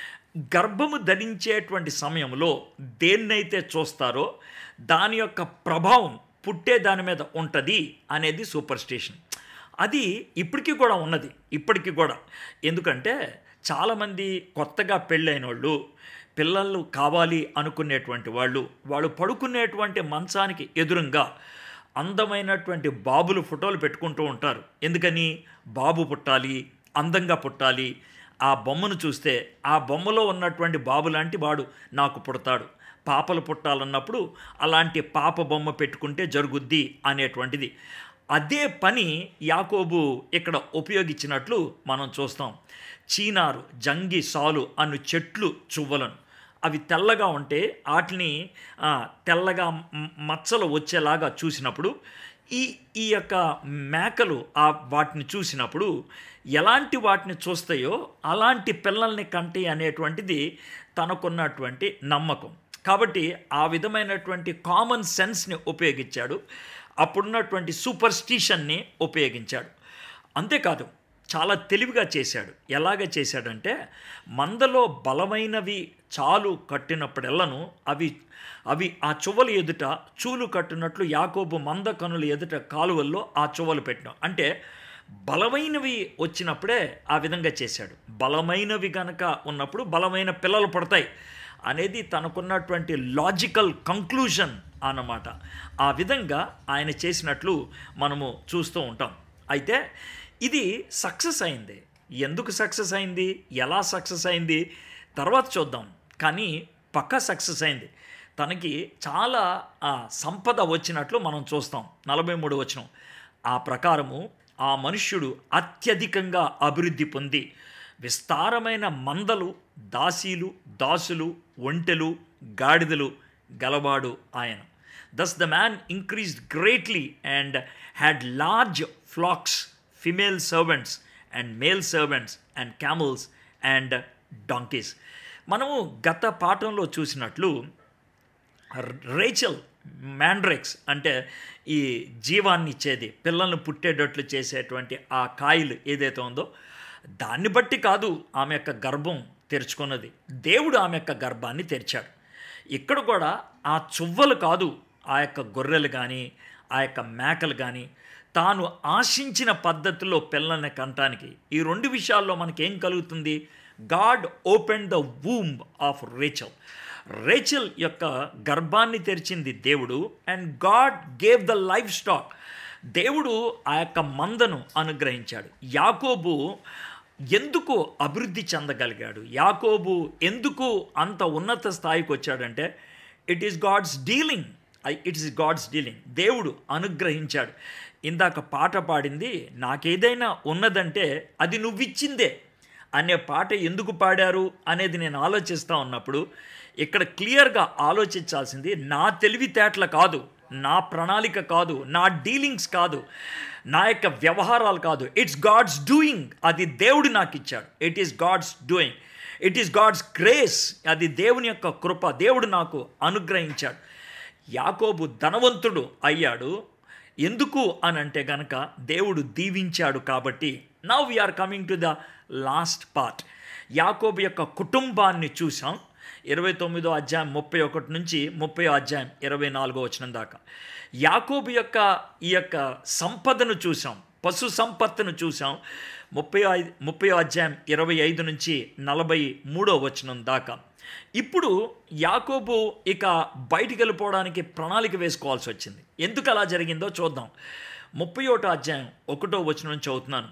గర్భము ధరించేటువంటి సమయంలో దేన్నైతే చూస్తారో దాని యొక్క ప్రభావం పుట్టే దాని మీద ఉంటుంది అనేది సూపర్ స్టిషన్ అది ఇప్పటికీ కూడా ఉన్నది ఇప్పటికీ కూడా ఎందుకంటే చాలామంది కొత్తగా పెళ్ళైన వాళ్ళు పిల్లలు కావాలి అనుకునేటువంటి వాళ్ళు వాళ్ళు పడుకునేటువంటి మంచానికి ఎదురుగా అందమైనటువంటి బాబులు ఫోటోలు పెట్టుకుంటూ ఉంటారు ఎందుకని బాబు పుట్టాలి అందంగా పుట్టాలి ఆ బొమ్మను చూస్తే ఆ బొమ్మలో ఉన్నటువంటి బాబు లాంటి వాడు నాకు పుడతాడు పాపలు పుట్టాలన్నప్పుడు అలాంటి పాప బొమ్మ పెట్టుకుంటే జరుగుద్ది అనేటువంటిది అదే పని యాకోబు ఇక్కడ ఉపయోగించినట్లు మనం చూస్తాం చీనారు జంగి సాలు అను చెట్లు చువ్వలను అవి తెల్లగా ఉంటే వాటిని ఆ, తెల్లగా మ- మచ్చలు వచ్చేలాగా చూసినప్పుడు ఈ ఈ యొక్క మేకలు ఆ వాటిని చూసినప్పుడు ఎలాంటి వాటిని చూస్తాయో అలాంటి పిల్లల్ని కంటే అనేటువంటిది తనకున్నటువంటి నమ్మకం కాబట్టి ఆ విధమైనటువంటి కామన్ సెన్స్ని ఉపయోగించాడు అప్పుడున్నటువంటి సూపర్ స్టిషన్ని ఉపయోగించాడు అంతేకాదు చాలా తెలివిగా చేశాడు ఎలాగ చేశాడంటే మందలో బలమైనవి చాలు కట్టినప్పుడెల్లను అవి అవి ఆ చువ్వల ఎదుట చూలు కట్టినట్లు యాకోబు మంద కనుల ఎదుట కాలువల్లో ఆ చువ్వలు పెట్టినాం అంటే బలమైనవి వచ్చినప్పుడే ఆ విధంగా చేశాడు బలమైనవి గనక ఉన్నప్పుడు బలమైన పిల్లలు పడతాయి అనేది తనకున్నటువంటి లాజికల్ కంక్లూజన్ అన్నమాట ఆ విధంగా ఆయన చేసినట్లు మనము చూస్తూ ఉంటాం అయితే ఇది సక్సెస్ అయింది ఎందుకు సక్సెస్ అయింది ఎలా సక్సెస్ అయింది తర్వాత చూద్దాం కానీ పక్కా సక్సెస్ అయింది తనకి చాలా ఆ, సంపద వచ్చినట్లు మనం చూస్తాం నలభై మూడు వచనం ఆ ప్రకారము ఆ మనుష్యుడు అత్యధికంగా అభివృద్ధి పొంది విస్తారమైన మందలు దాసీలు దాసులు ఒంటెలు గాడిదలు గలవాడు ఆయన thus the man increased greatly and had large flocks female servants and male servants and camels and donkeys మనము గత పాఠంలో చూసినట్లు రేచల్ మ్యాండ్రెక్స్ అంటే ఈ జీవాన్ని ఇచ్చేది పిల్లల్ని పుట్టేటట్లు చేసేటువంటి ఆ కాయలు ఏదైతే ఉందో దాన్ని బట్టి కాదు ఆమె యొక్క గర్భం తెరుచుకున్నది దేవుడు ఆమె యొక్క గర్భాన్ని తెరిచాడు ఇక్కడ కూడా ఆ చువ్వలు కాదు ఆ యొక్క గొర్రెలు కానీ ఆ యొక్క మేకలు కానీ తాను ఆశించిన పద్ధతిలో పిల్లల్ని కంటానికి ఈ రెండు విషయాల్లో మనకేం కలుగుతుంది God open the womb of Rachel Rachel యొక్క గర్భాన్ని తెరిచింది దేవుడు and God gave the livestock దేవుడు ఆ యొక్క మందను అనుగ్రహించాడు యాకోబు ఎందుకు అభివృద్ధి చెందగలిగాడు యాకోబు ఎందుకు అంత ఉన్నత స్థాయికి వచ్చాడంటే it is God's dealing it is God's dealing దేవుడు అనుగ్రహించాడు ఇందాక పాట పాడింది నాకేదైనా ఉన్నదంటే అది నువ్విచ్చిందే అనే పాట ఎందుకు పాడారు అనేది నేను ఆలోచిస్తూ ఉన్నప్పుడు ఇక్కడ క్లియర్గా ఆలోచించాల్సింది నా తెలివితేటల కాదు నా ప్రణాళిక కాదు నా డీలింగ్స్ కాదు నా యొక్క వ్యవహారాలు కాదు ఇట్స్ గాడ్స్ డూయింగ్ అది దేవుడు నాకు ఇచ్చాడు it is God's doing it is God's grace అది దేవుని యొక్క కృప దేవుడు నాకు అనుగ్రహించాడు యాకోబు ధనవంతుడు అయ్యాడు ఎందుకు అని అంటే గనక దేవుడు దీవించాడు కాబట్టి now we are coming to the last part యాకోబు యొక్క కుటుంబాన్ని చూసాం ఇరవై తొమ్మిదో అధ్యాయం ముప్పై ఒకటి నుంచి ముప్పై అధ్యాయం ఇరవై నాలుగో వచ్చిన దాకా యాకోబు యొక్క ఈ యొక్క సంపదను చూసాం పశు సంపత్తును చూసాం ముప్పై ఐదు ముప్పై అధ్యాయం ఇరవై ఐదు నుంచి నలభై మూడో వచనం దాకా ఇప్పుడు యాకోబు ఇక బయటికి వెళ్ళిపోవడానికి ప్రణాళిక వేసుకోవాల్సి వచ్చింది ఎందుకు అలా జరిగిందో చూద్దాం ముప్పై ఒకటో అధ్యాయం ఒకటో వచనం నుంచి చదువుతున్నాను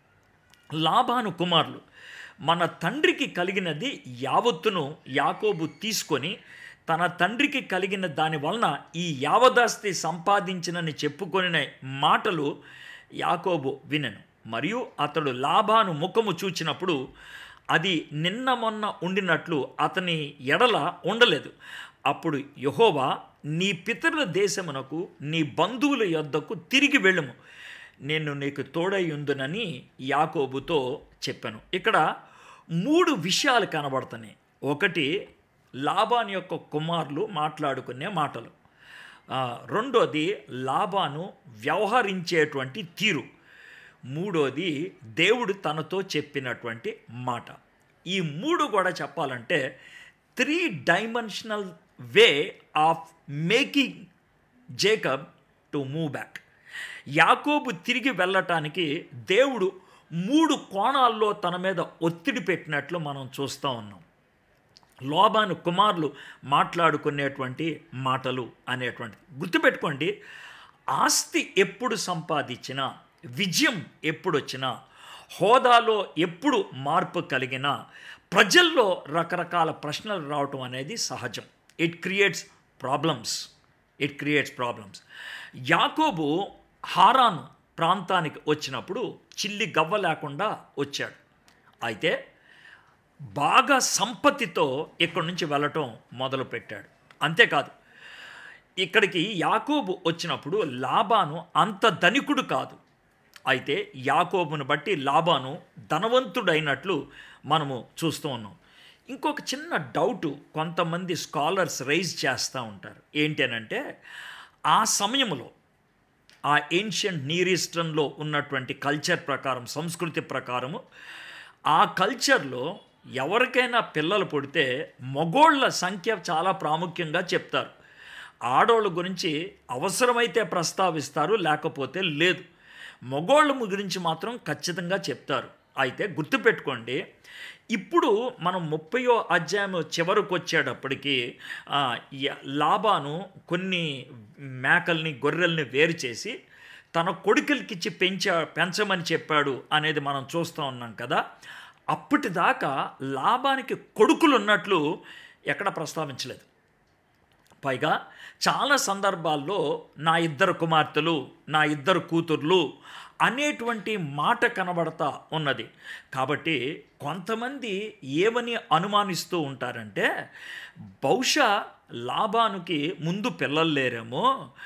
లాభాను కుమారులు మన తండ్రికి కలిగినది యావత్తును యాకోబు తీసుకొని తన తండ్రికి కలిగిన దాని వలన ఈ యావదాస్తి సంపాదించినని చెప్పుకొనిన మాటలు యాకోబు వినెను మరియు అతడు లాభాను ముఖము చూచినప్పుడు అది నిన్న మొన్న ఉండినట్లు అతని ఎడల ఉండలేదు అప్పుడు యహోవా నీ పితరుల దేశమునకు నీ బంధువుల యొద్దకు తిరిగి వెళ్ళుము నేను నీకు తోడై ఉందునని యాకోబుతో చెప్పాను ఇక్కడ మూడు విషయాలు కనబడుతున్నాయి ఒకటి లాబాన్ యొక్క కుమారులు మాట్లాడుకునే మాటలు ఆ, రెండోది లాబాను వ్యవహరించేటువంటి తీరు మూడోది దేవుడు తనతో చెప్పినటువంటి మాట ఈ మూడు కూడా చెప్పాలంటే three dimensional way of making Jacob to move back యాకోబు తిరిగి వెళ్ళటానికి దేవుడు మూడు కోణాల్లో తన మీద ఒత్తిడి పెట్టినట్లు మనం చూస్తూ ఉన్నాం లోబాను కుమారులు మాట్లాడుకునేటువంటి మాటలు అనేటువంటిది గుర్తుపెట్టుకోండి ఆస్తి ఎప్పుడు సంపాదించినా విజయం ఎప్పుడు వచ్చినా హోదాలో ఎప్పుడు మార్పు కలిగినా ప్రజల్లో రకరకాల ప్రశ్నలు రావటం అనేది సహజం it creates problems it creates problems యాకోబు హారాన్ ప్రాంతానికి వచ్చినప్పుడు చిల్లి గవ్వ లేకుండా వచ్చాడు అయితే బాగా సంపత్తితో ఇక్కడి నుంచి వెళ్ళటం మొదలుపెట్టాడు అంతేకాదు ఇక్కడికి యాకోబు వచ్చినప్పుడు లాబాను అంత ధనికుడు కాదు అయితే యాకోబును బట్టి లాబాను ధనవంతుడైనట్లు మనము చూస్తూ ఉన్నాం ఇంకొక చిన్న డౌటు కొంతమంది స్కాలర్స్ రైజ్ చేస్తూ ఉంటారు ఏంటి అనంటే ఆ సమయంలో ఆ ఏన్షియంట్ నీర్ ఈస్టర్న్లో ఉన్నటువంటి కల్చర్ ప్రకారం సంస్కృతి ప్రకారము ఆ కల్చర్లో ఎవరికైనా పిల్లలు పుడితే మగోళ్ళ సంఖ్య చాలా ప్రాముఖ్యంగా చెప్తారు ఆడోళ్ళ గురించి అవసరమైతే ప్రస్తావిస్తారు లేకపోతే లేదు మగోళ్ళ గురించి మాత్రం ఖచ్చితంగా చెప్తారు అయితే గుర్తుపెట్టుకోండి ఇప్పుడు మనం ముప్పయో అధ్యాయం చివరకు వచ్చేటప్పటికి ఆ, య- లాబాను కొన్ని మేకల్ని గొర్రెల్ని వేరు చేసి తన కొడుకులకిచ్చి పెంచా పెంచమని చెప్పాడు అనేది మనం చూస్తూ ఉన్నాం కదా అప్పటిదాకా లాభానికి కొడుకులు ఉన్నట్లు ఎక్కడ ప్రస్తావించలేదు పైగా చాలా సందర్భాల్లో నా ఇద్దరు కుమార్తెలు నా ఇద్దరు కూతుర్లు అనేటువంటి మాట కనబడతా ఉన్నది కాబట్టి కొంతమంది ఏమని అనుమానిస్తూ ఉంటారంటే బహుశా లాభానికి ముందు పిల్లలు లేరేమో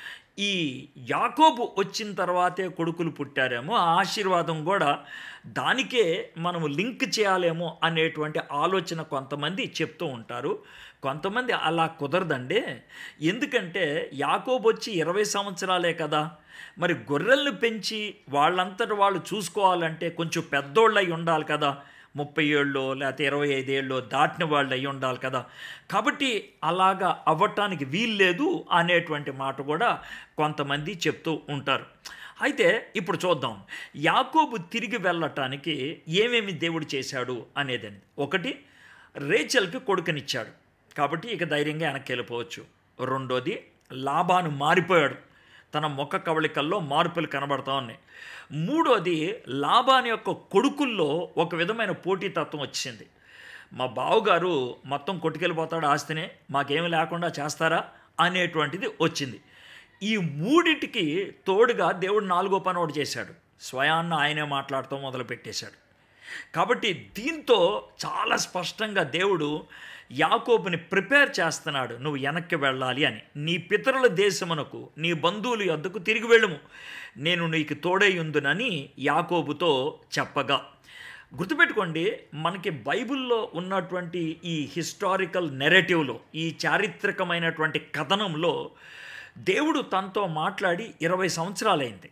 ఈ యాకోబు వచ్చిన తర్వాతే కొడుకులు పుట్టారేమో ఆ ఆశీర్వాదం కూడా దానికే మనము లింక్ చేయాలేమో అనేటువంటి ఆలోచన కొంతమంది చెప్తూ ఉంటారు కొంతమంది అలా కుదరదండి ఎందుకంటే యాకోబు వచ్చి ఇరవై సంవత్సరాలే కదా మరి గొర్రెలను పెంచి వాళ్ళంతట వాళ్ళు చూసుకోవాలంటే కొంచెం పెద్దోళ్ళు అయి ఉండాలి కదా ముప్పై ఏళ్ళు లేకపోతే ఇరవై ఐదేళ్ళు దాటిన వాళ్ళు అయి ఉండాలి కదా కాబట్టి అలాగా అవ్వటానికి వీల్లేదు అనేటువంటి మాట కూడా కొంతమంది చెప్తూ ఉంటారు అయితే ఇప్పుడు చూద్దాం యాకోబు తిరిగి వెళ్ళటానికి ఏమేమి దేవుడు చేశాడు అనేదని ఒకటి రేచల్కి కొడుకునిచ్చాడు కాబట్టి ఇక ధైర్యంగా వెనక్కి వెళ్ళిపోవచ్చు రెండోది లాభాను మారిపోయాడు తన ముఖ కవళికల్లో మార్పులు కనబడతా ఉన్నాయి మూడోది లాభాని యొక్క కొడుకుల్లో ఒక విధమైన పోటీతత్వం వచ్చింది మా బావగారు మొత్తం కొట్టుకెళ్ళిపోతాడు ఆస్తిని మాకేమి లేకుండా చేస్తారా అనేటువంటిది వచ్చింది ఈ మూడిటికి తోడుగా దేవుడు నాలుగో పని ఒకటి చేశాడు స్వయాన్న ఆయనే మాట్లాడుతూ మొదలు పెట్టేశాడు కాబట్టి దీంతో చాలా స్పష్టంగా దేవుడు యాకోబుని ప్రిపేర్ చేస్తున్నాడు నువ్వు వెనక్కి వెళ్ళాలి అని నీ పితరుల దేశమునకు నీ బంధువుల యొద్దకు తిరిగి వెళ్ళుము నేను నీకు తోడై ఉందునని యాకోబుతో చెప్పగా గుర్తుపెట్టుకోండి మనకి బైబిల్లో ఉన్నటువంటి ఈ హిస్టారికల్ నెరేటివ్లో ఈ చారిత్రకమైనటువంటి కథనంలో దేవుడు తనతో మాట్లాడి ఇరవై సంవత్సరాలైంది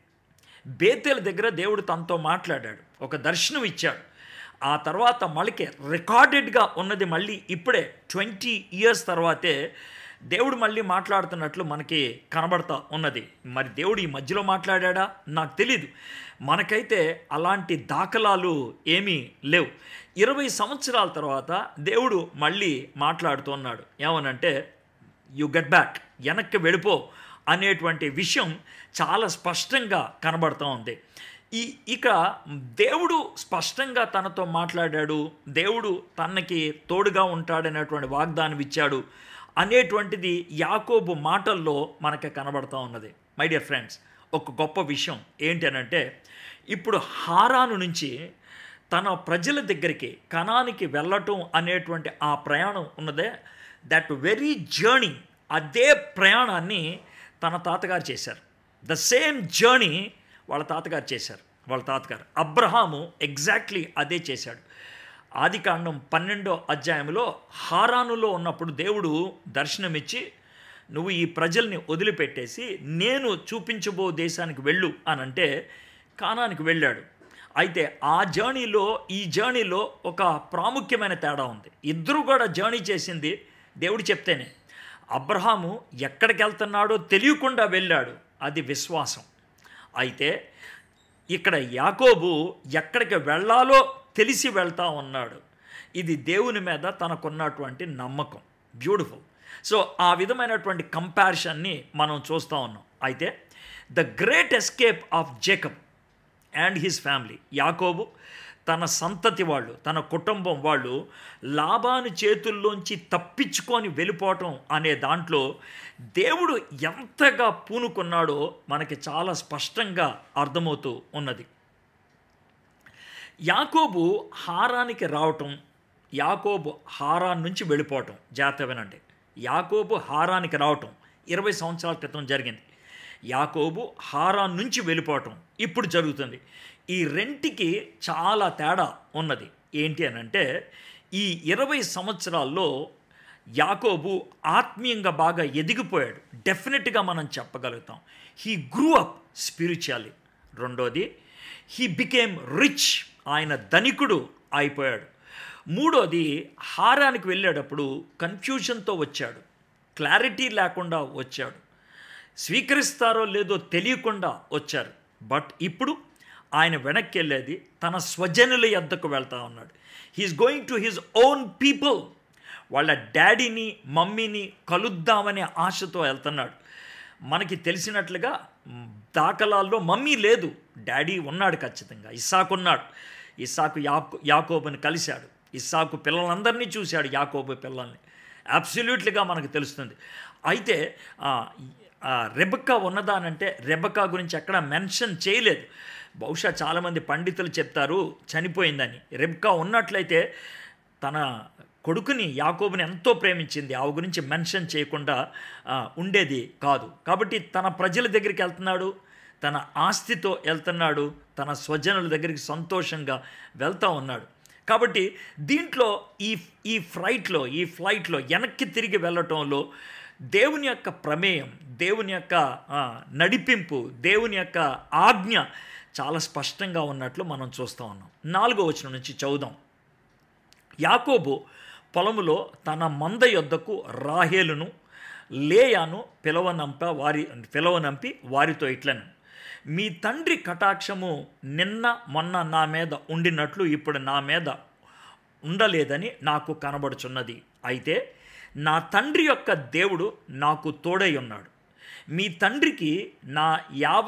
బేతేల దగ్గర దేవుడు తనతో మాట్లాడాడు ఒక దర్శనం ఇచ్చాడు ఆ తర్వాత మళ్ళీ రికార్డెడ్గా ఉన్నది మళ్ళీ ఇప్పుడే ట్వంటీ ఇయర్స్ తర్వాతే దేవుడు మళ్ళీ మాట్లాడుతున్నట్లు మనకి కనబడతా ఉన్నది మరి దేవుడు ఈ మధ్యలో మాట్లాడా నాకు తెలీదు మనకైతే అలాంటి దాఖలాలు ఏమీ లేవు ఇరవై సంవత్సరాల తర్వాత దేవుడు మళ్ళీ మాట్లాడుతున్నాడు ఏమనంటే యు గెట్ బ్యాక్ వెనక్కి వెళ్ళిపో అనేటువంటి విషయం చాలా స్పష్టంగా కనబడుతూ ఉంది ఈ ఇక దేవుడు స్పష్టంగా తనతో మాట్లాడాడు దేవుడు తనకి తోడుగా ఉంటాడనేటువంటి వాగ్దానం ఇచ్చాడు అనేటువంటిది యాకోబు మాటల్లో మనకి కనబడుతూ ఉన్నది మై డియర్ ఫ్రెండ్స్ ఒక గొప్ప విషయం ఏంటి అనంటే ఇప్పుడు హారాను నుంచి తన ప్రజల దగ్గరికి కణానికి వెళ్ళటం అనేటువంటి ఆ ప్రయాణం ఉన్నదే దట్ వెరీ జర్నీ అదే ప్రయాణాన్ని తన తాతగారు చేశారు ద సేమ్ జర్నీ వాళ్ళ తాతగారు చేశారు వాళ్ళ తాతగారు అబ్రహాము ఎగ్జాక్ట్లీ అదే చేశాడు ఆదికాండం పన్నెండో అధ్యాయంలో హారానులో ఉన్నప్పుడు దేవుడు దర్శనమిచ్చి నువ్వు ఈ ప్రజల్ని వదిలిపెట్టేసి నేను చూపించబో దేశానికి వెళ్ళు అని అంటే కానానికి వెళ్ళాడు అయితే ఆ జర్నీలో ఈ జర్నీలో ఒక ప్రాముఖ్యమైన తేడా ఉంది ఇద్దరు కూడా జర్నీ చేసింది దేవుడు చెప్తేనే అబ్రహాము ఎక్కడికి వెళ్తున్నాడో తెలియకుండా వెళ్ళాడు అది విశ్వాసం అయితే ఇక్కడ యాకోబు ఎక్కడికి వెళ్ళాలో తెలిసి వెళ్తా ఉన్నాడు ఇది దేవుని మీద తనకున్నటువంటి నమ్మకం బ్యూటిఫుల్ సో ఆ విధమైనటువంటి కంపారిజన్ని మనం చూస్తూ ఉన్నాం అయితే the great escape of Jacob and his family యాకోబు తన సంతతి వాళ్ళు తన కుటుంబం వాళ్ళు లాభాను చేతుల్లోంచి తప్పించుకొని వెళ్ళిపోవటం అనే దాంట్లో దేవుడు ఎంతగా పూనుకున్నాడో మనకి చాలా స్పష్టంగా అర్థమవుతూ ఉన్నది యాకోబు హారానికి రావటం యాకోబు హారాన్ నుంచి వెళ్ళిపోవటం జాగ్రత్త వినండి యాకోబు హారానికి రావటం ఇరవై సంవత్సరాల క్రితం జరిగింది యాకోబు హారాన్ నుంచి వెళ్ళిపోవటం ఇప్పుడు జరుగుతుంది ఈ రెంటికి చాలా తేడా ఉన్నది ఏంటి అని అంటే ఈ ఇరవై సంవత్సరాల్లో యాకోబు ఆత్మీయంగా బాగా ఎదిగిపోయాడు డెఫినెట్గా మనం చెప్పగలుగుతాం హీ గ్రూ అప్ స్పిరిచువల్లీ రెండోది హీ బికేమ్ రిచ్ ఆయన ధనికుడు అయిపోయాడు మూడోది హారానికి వెళ్ళేటప్పుడు కన్ఫ్యూజన్తో వచ్చాడు క్లారిటీ లేకుండా వచ్చాడు స్వీకరిస్తారో లేదో తెలియకుండా వచ్చారు బట్ ఇప్పుడు ఆయన వెనక్కి వెళ్ళేది తన స్వజనుల యొద్దకు వెళ్తా ఉన్నాడు he is going to his own people వాళ్ళ డాడీని మమ్మీని కలుద్దామనే ఆశతో వెళ్తున్నాడు మనకి తెలిసినట్లుగా మ్, దాఖలాల్లో మమ్మీ లేదు డాడీ ఉన్నాడు ఖచ్చితంగా ఇస్సాకు ఉన్నాడు ఇస్సాకు యాకో యాకోబుని కలిశాడు ఇస్సాకు పిల్లలందరినీ చూశాడు యాకోబు పిల్లల్ని అబ్సల్యూట్లీగా మనకు తెలుస్తుంది అయితే ఆ, ఆ, రెబకా ఉన్నదానంటే రెబకా గురించి ఎక్కడ మెన్షన్ చేయలేదు బహుశా చాలామంది పండితులు చెప్తారు చనిపోయిందని రెబకా ఉన్నట్లయితే తన కొడుకుని యాకోబుని ఎంతో ప్రేమించింది ఆ గురించి మెన్షన్ చేయకుండా ఆ, ఉండేది కాదు కాబట్టి తన ప్రజల దగ్గరికి వెళ్తున్నాడు తన ఆస్తితో వెళ్తున్నాడు తన స్వజనుల దగ్గరికి సంతోషంగా వెళ్తూ ఉన్నాడు కాబట్టి దీంట్లో ఈ ఈ ఫ్లైట్లో ఈ ఫ్లైట్లో వెనక్కి తిరిగి వెళ్ళటంలో దేవుని యొక్క ప్రమేయం దేవుని యొక్క ఆ, నడిపింపు దేవుని యొక్క ఆజ్ఞ చాలా స్పష్టంగా ఉన్నట్లు మనం చూస్తూ ఉన్నాం నాలుగో వచనం నుంచి చదువుదాం యాకోబు పొలములో తన మంద యొద్దకు రాహేలును లేయాను పిలవనంప వారి పిలవనంపి వారితో ఇట్లను మీ తండ్రి కటాక్షము నిన్న మొన్న నా మీద ఉండినట్లు ఇప్పుడు నా మీద ఉండలేదని నాకు కనబడుచున్నది అయితే నా తండ్రి యొక్క దేవుడు నాకు తోడై ఉన్నాడు మీ తండ్రికి నా యావ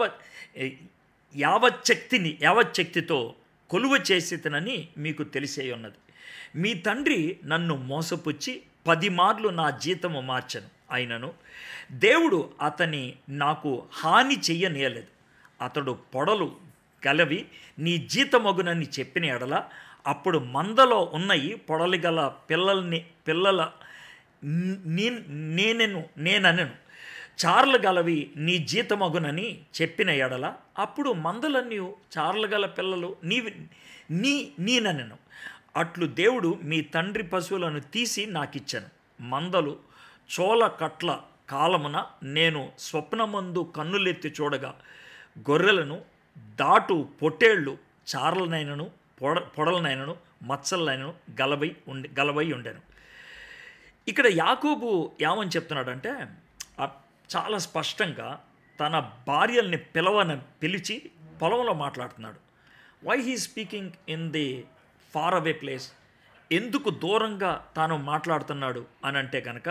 యావచ్చక్తిని యావచ్చక్తితో కొలువ చేసేతనని మీకు తెలిసే ఉన్నది మీ తండ్రి నన్ను మోసపుచ్చి పది మార్లు నా జీతము మార్చను అయినను దేవుడు అతని నాకు హాని చెయ్యనీయలేదు అతడు పొడలు గలవి నీ జీతమగునని చెప్పిన ఎడల అప్పుడు మందలో ఉన్నయి పొడలి గల పిల్లల్ని పిల్లల నీ నేనెను నేననెను చార్లు గలవి నీ జీతమగునని చెప్పిన ఎడల అప్పుడు మందలన్నీ చార్లు గల పిల్లలు నీవి నీ నేననెను అట్లు దేవుడు మీ తండ్రి పశువులను తీసి నాకిచ్చాను మందలు చోల కట్ల కాలమున నేను స్వప్నమందు కన్నులెత్తి చూడగా గొర్రెలను దాటు పొట్టేళ్ళు చార్లనైనను పొడ పొడలనైనను మచ్చలనైనను గలవై ఉండి గలవై ఉండెను ఇక్కడ యాకోబు ఏమని చెప్తున్నాడంటే ఆ చాలా స్పష్టంగా తన భార్యల్ని పిలవని పిలిచి పొలంలో మాట్లాడుతున్నాడు why he speaking in the far away place ఎందుకు దూరంగా తాను మాట్లాడుతున్నాడు అని అంటే కనుక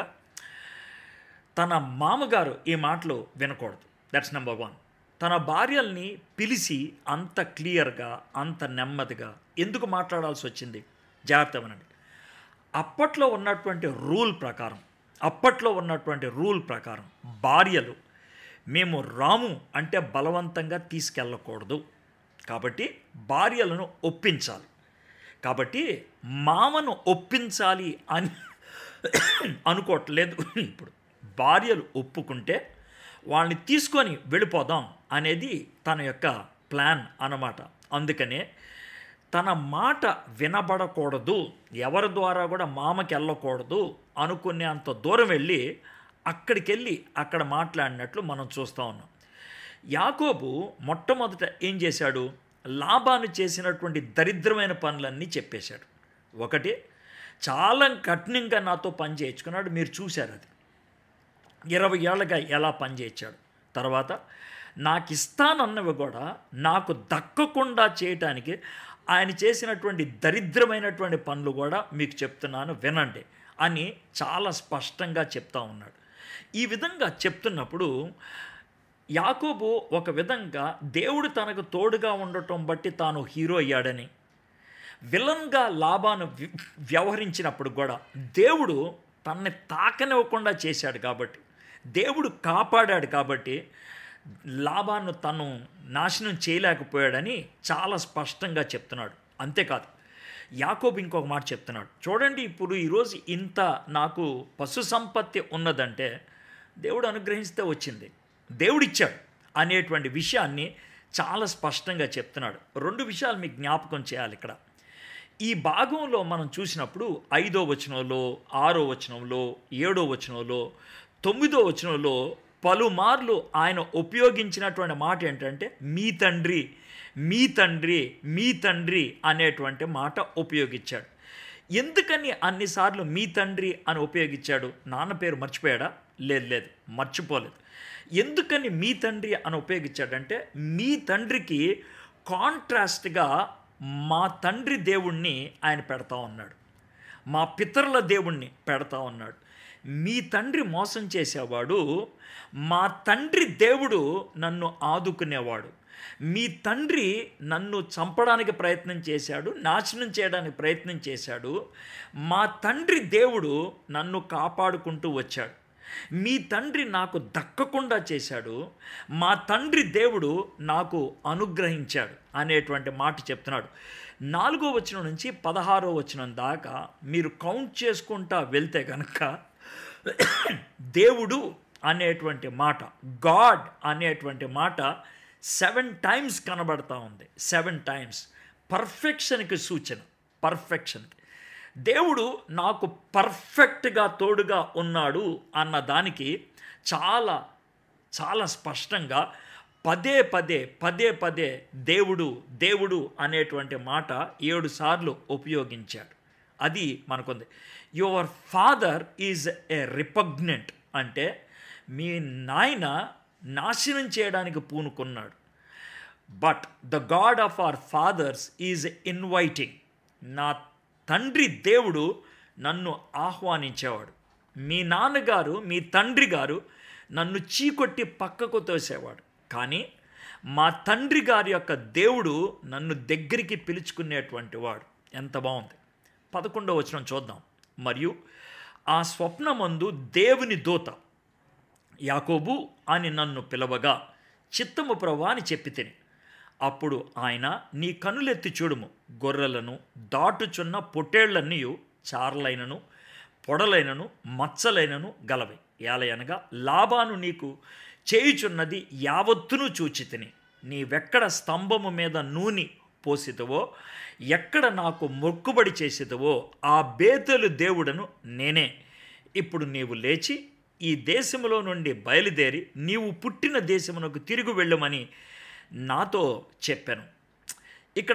తన మామగారు ఈ మాటలు వినకూడదు దట్స్ నెంబర్ వన్ తన భార్యల్ని పిలిచి అంత క్లియర్గా అంత నెమ్మదిగా ఎందుకు మాట్లాడాల్సి వచ్చింది జాగ్రత్త వినండి అప్పట్లో ఉన్నటువంటి రూల్ ప్రకారం అప్పట్లో ఉన్నటువంటి రూల్ ప్రకారం భార్యలు మేము రాము అంటే బలవంతంగా తీసుకెళ్ళకూడదు కాబట్టి భార్యలను ఒప్పించాలి కాబట్టి మామను ఒప్పించాలి అని అనుకోవట్లేదు ఇప్పుడు భార్యలు ఒప్పుకుంటే వాళ్ళని తీసుకొని వెళ్ళిపోదాం అనేది తన యొక్క ప్లాన్ అన్నమాట అందుకనే తన మాట వినబడకూడదు ఎవరి ద్వారా కూడా మామకి వెళ్ళకూడదు అనుకునే అంత దూరం వెళ్ళి అక్కడికి వెళ్ళి అక్కడ మాట్లాడినట్లు మనం చూస్తూ ఉన్నాం యాకోబు మొట్టమొదట ఏం చేశాడు లాభాన్ని చేసినటువంటి దరిద్రమైన పనులన్నీ చెప్పేశాడు ఒకటి చాలా కఠినంగా నాతో పని చేయించుకున్నాడు మీరు చూశారు అది ఇరవై ఏళ్ళగా ఎలా పని చేయించాడు తర్వాత నాకు ఇస్తానన్నవి కూడా నాకు దక్కకుండా చేయటానికి ఆయన చేసినటువంటి దరిద్రమైనటువంటి పనులు కూడా మీకు చెప్తున్నాను వినండి అని చాలా స్పష్టంగా చెప్తా ఉన్నాడు ఈ విధంగా చెప్తున్నప్పుడు యాకోబు ఒక విధంగా దేవుడు తనకు తోడుగా ఉండటం బట్టి తాను హీరో అయ్యాడని విలన్గా లాభాను వి- వ్యవహరించినప్పుడు కూడా దేవుడు తనని తాకనివ్వకుండా చేశాడు కాబట్టి దేవుడు కాపాడాడు కాబట్టి లాభాన్ని తను నాశనం చేయలేకపోయాడని చాలా స్పష్టంగా చెప్తున్నాడు అంతేకాదు యాకోబు ఇంకొక మాట చెప్తున్నాడు చూడండి ఇప్పుడు ఈరోజు ఇంత నాకు పశు సంపత్తి ఉన్నదంటే దేవుడు అనుగ్రహిస్తే వచ్చింది దేవుడిచ్చాడు అనేటువంటి విషయాన్ని చాలా స్పష్టంగా చెప్తున్నాడు రెండు విషయాలు మీకు జ్ఞాపకం చేయాలి ఇక్కడ ఈ భాగంలో మనం చూసినప్పుడు ఐదో వచనంలో ఆరో వచనంలో ఏడో వచనంలో తొమ్మిదో వచనంలో పలుమార్లు ఆయన ఉపయోగించినటువంటి మాట ఏంటంటే మీ తండ్రి మీ తండ్రి మీ తండ్రి అనేటువంటి మాట ఉపయోగించాడు ఎందుకని అన్నిసార్లు మీ తండ్రి అని ఉపయోగించాడు నాన్న పేరు మర్చిపోయాడా లేదు లేదు మర్చిపోలేదు ఎందుకని మీ తండ్రి అని ఉపయోగించాడంటే మీ తండ్రికి కాంట్రాస్ట్గా మా తండ్రి దేవుణ్ణి ఆయన పెడతా ఉన్నాడు మా పితరుల దేవుణ్ణి పెడతా ఉన్నాడు మీ తండ్రి మోసం చేసేవాడు మా తండ్రి దేవుడు నన్ను ఆదుకునేవాడు మీ తండ్రి నన్ను చంపడానికి ప్రయత్నం చేశాడు నాశనం చేయడానికి ప్రయత్నం చేశాడు మా తండ్రి దేవుడు నన్ను కాపాడుకుంటూ వచ్చాడు మీ తండ్రి నాకు దక్కకుండా చేశాడు మా తండ్రి దేవుడు నాకు అనుగ్రహించాడు అనేటువంటి మాట చెప్తున్నాడు నాలుగో వచనం నుంచి పదహారో వచనం దాకా మీరు కౌంట్ చేసుకుంటా వెళ్తే కనుక దేవుడు అనేటువంటి మాట గాడ్ అనేటువంటి మాట సెవెన్ టైమ్స్ కనబడతా ఉంది సెవెన్ టైమ్స్ పర్ఫెక్షన్కి సూచన పర్ఫెక్షన్కి దేవుడు నాకు పర్ఫెక్ట్గా తోడుగా ఉన్నాడు అన్న దానికి చాలా చాలా స్పష్టంగా పదే పదే పదే పదే దేవుడు దేవుడు అనేటువంటి మాట ఏడు సార్లు ఉపయోగించాడు అది మనకుంది your father is a repugnant అంటే మీ నాయన నాశనం చేయడానికి పూనుకున్నాడు but the God of our fathers is inviting నా తండ్రి దేవుడు నన్ను ఆహ్వానించేవాడు మీ నాన్నగారు మీ తండ్రి గారు నన్ను చీకొట్టి పక్కకు తోసేవాడు కానీ మా తండ్రి గారి యొక్క దేవుడు నన్ను దగ్గరికి పిలుచుకునేటువంటి వాడు ఎంత బాగుంది పదకొండవ వచనం చూద్దాం మరియు ఆ స్వప్నమందు దేవుని దూత యాకోబు అని నన్ను పిలవగా చిత్తము ప్రభా అని చెప్పి తిని అప్పుడు ఆయన నీ కనులెత్తి చూడుము గొర్రెలను దాటుచున్న పొట్టేళ్లన్నీయు చార్లైనను పొడలైనను మచ్చలైనను గలవి ఏలయనగా లాభాను నీకు చేయుచున్నది యావత్తును చూచి తిని నీవెక్కడ స్తంభము మీద నూనె పోసితవో ఎక్కడ నాకు మొక్కుబడి చేసితవో ఆ బేతలు దేవుడను నేనే ఇప్పుడు నీవు లేచి ఈ దేశములో నుండి బయలుదేరి నీవు పుట్టిన దేశమునకు తిరిగి వెళ్ళమని నాతో చెప్పాను ఇక్కడ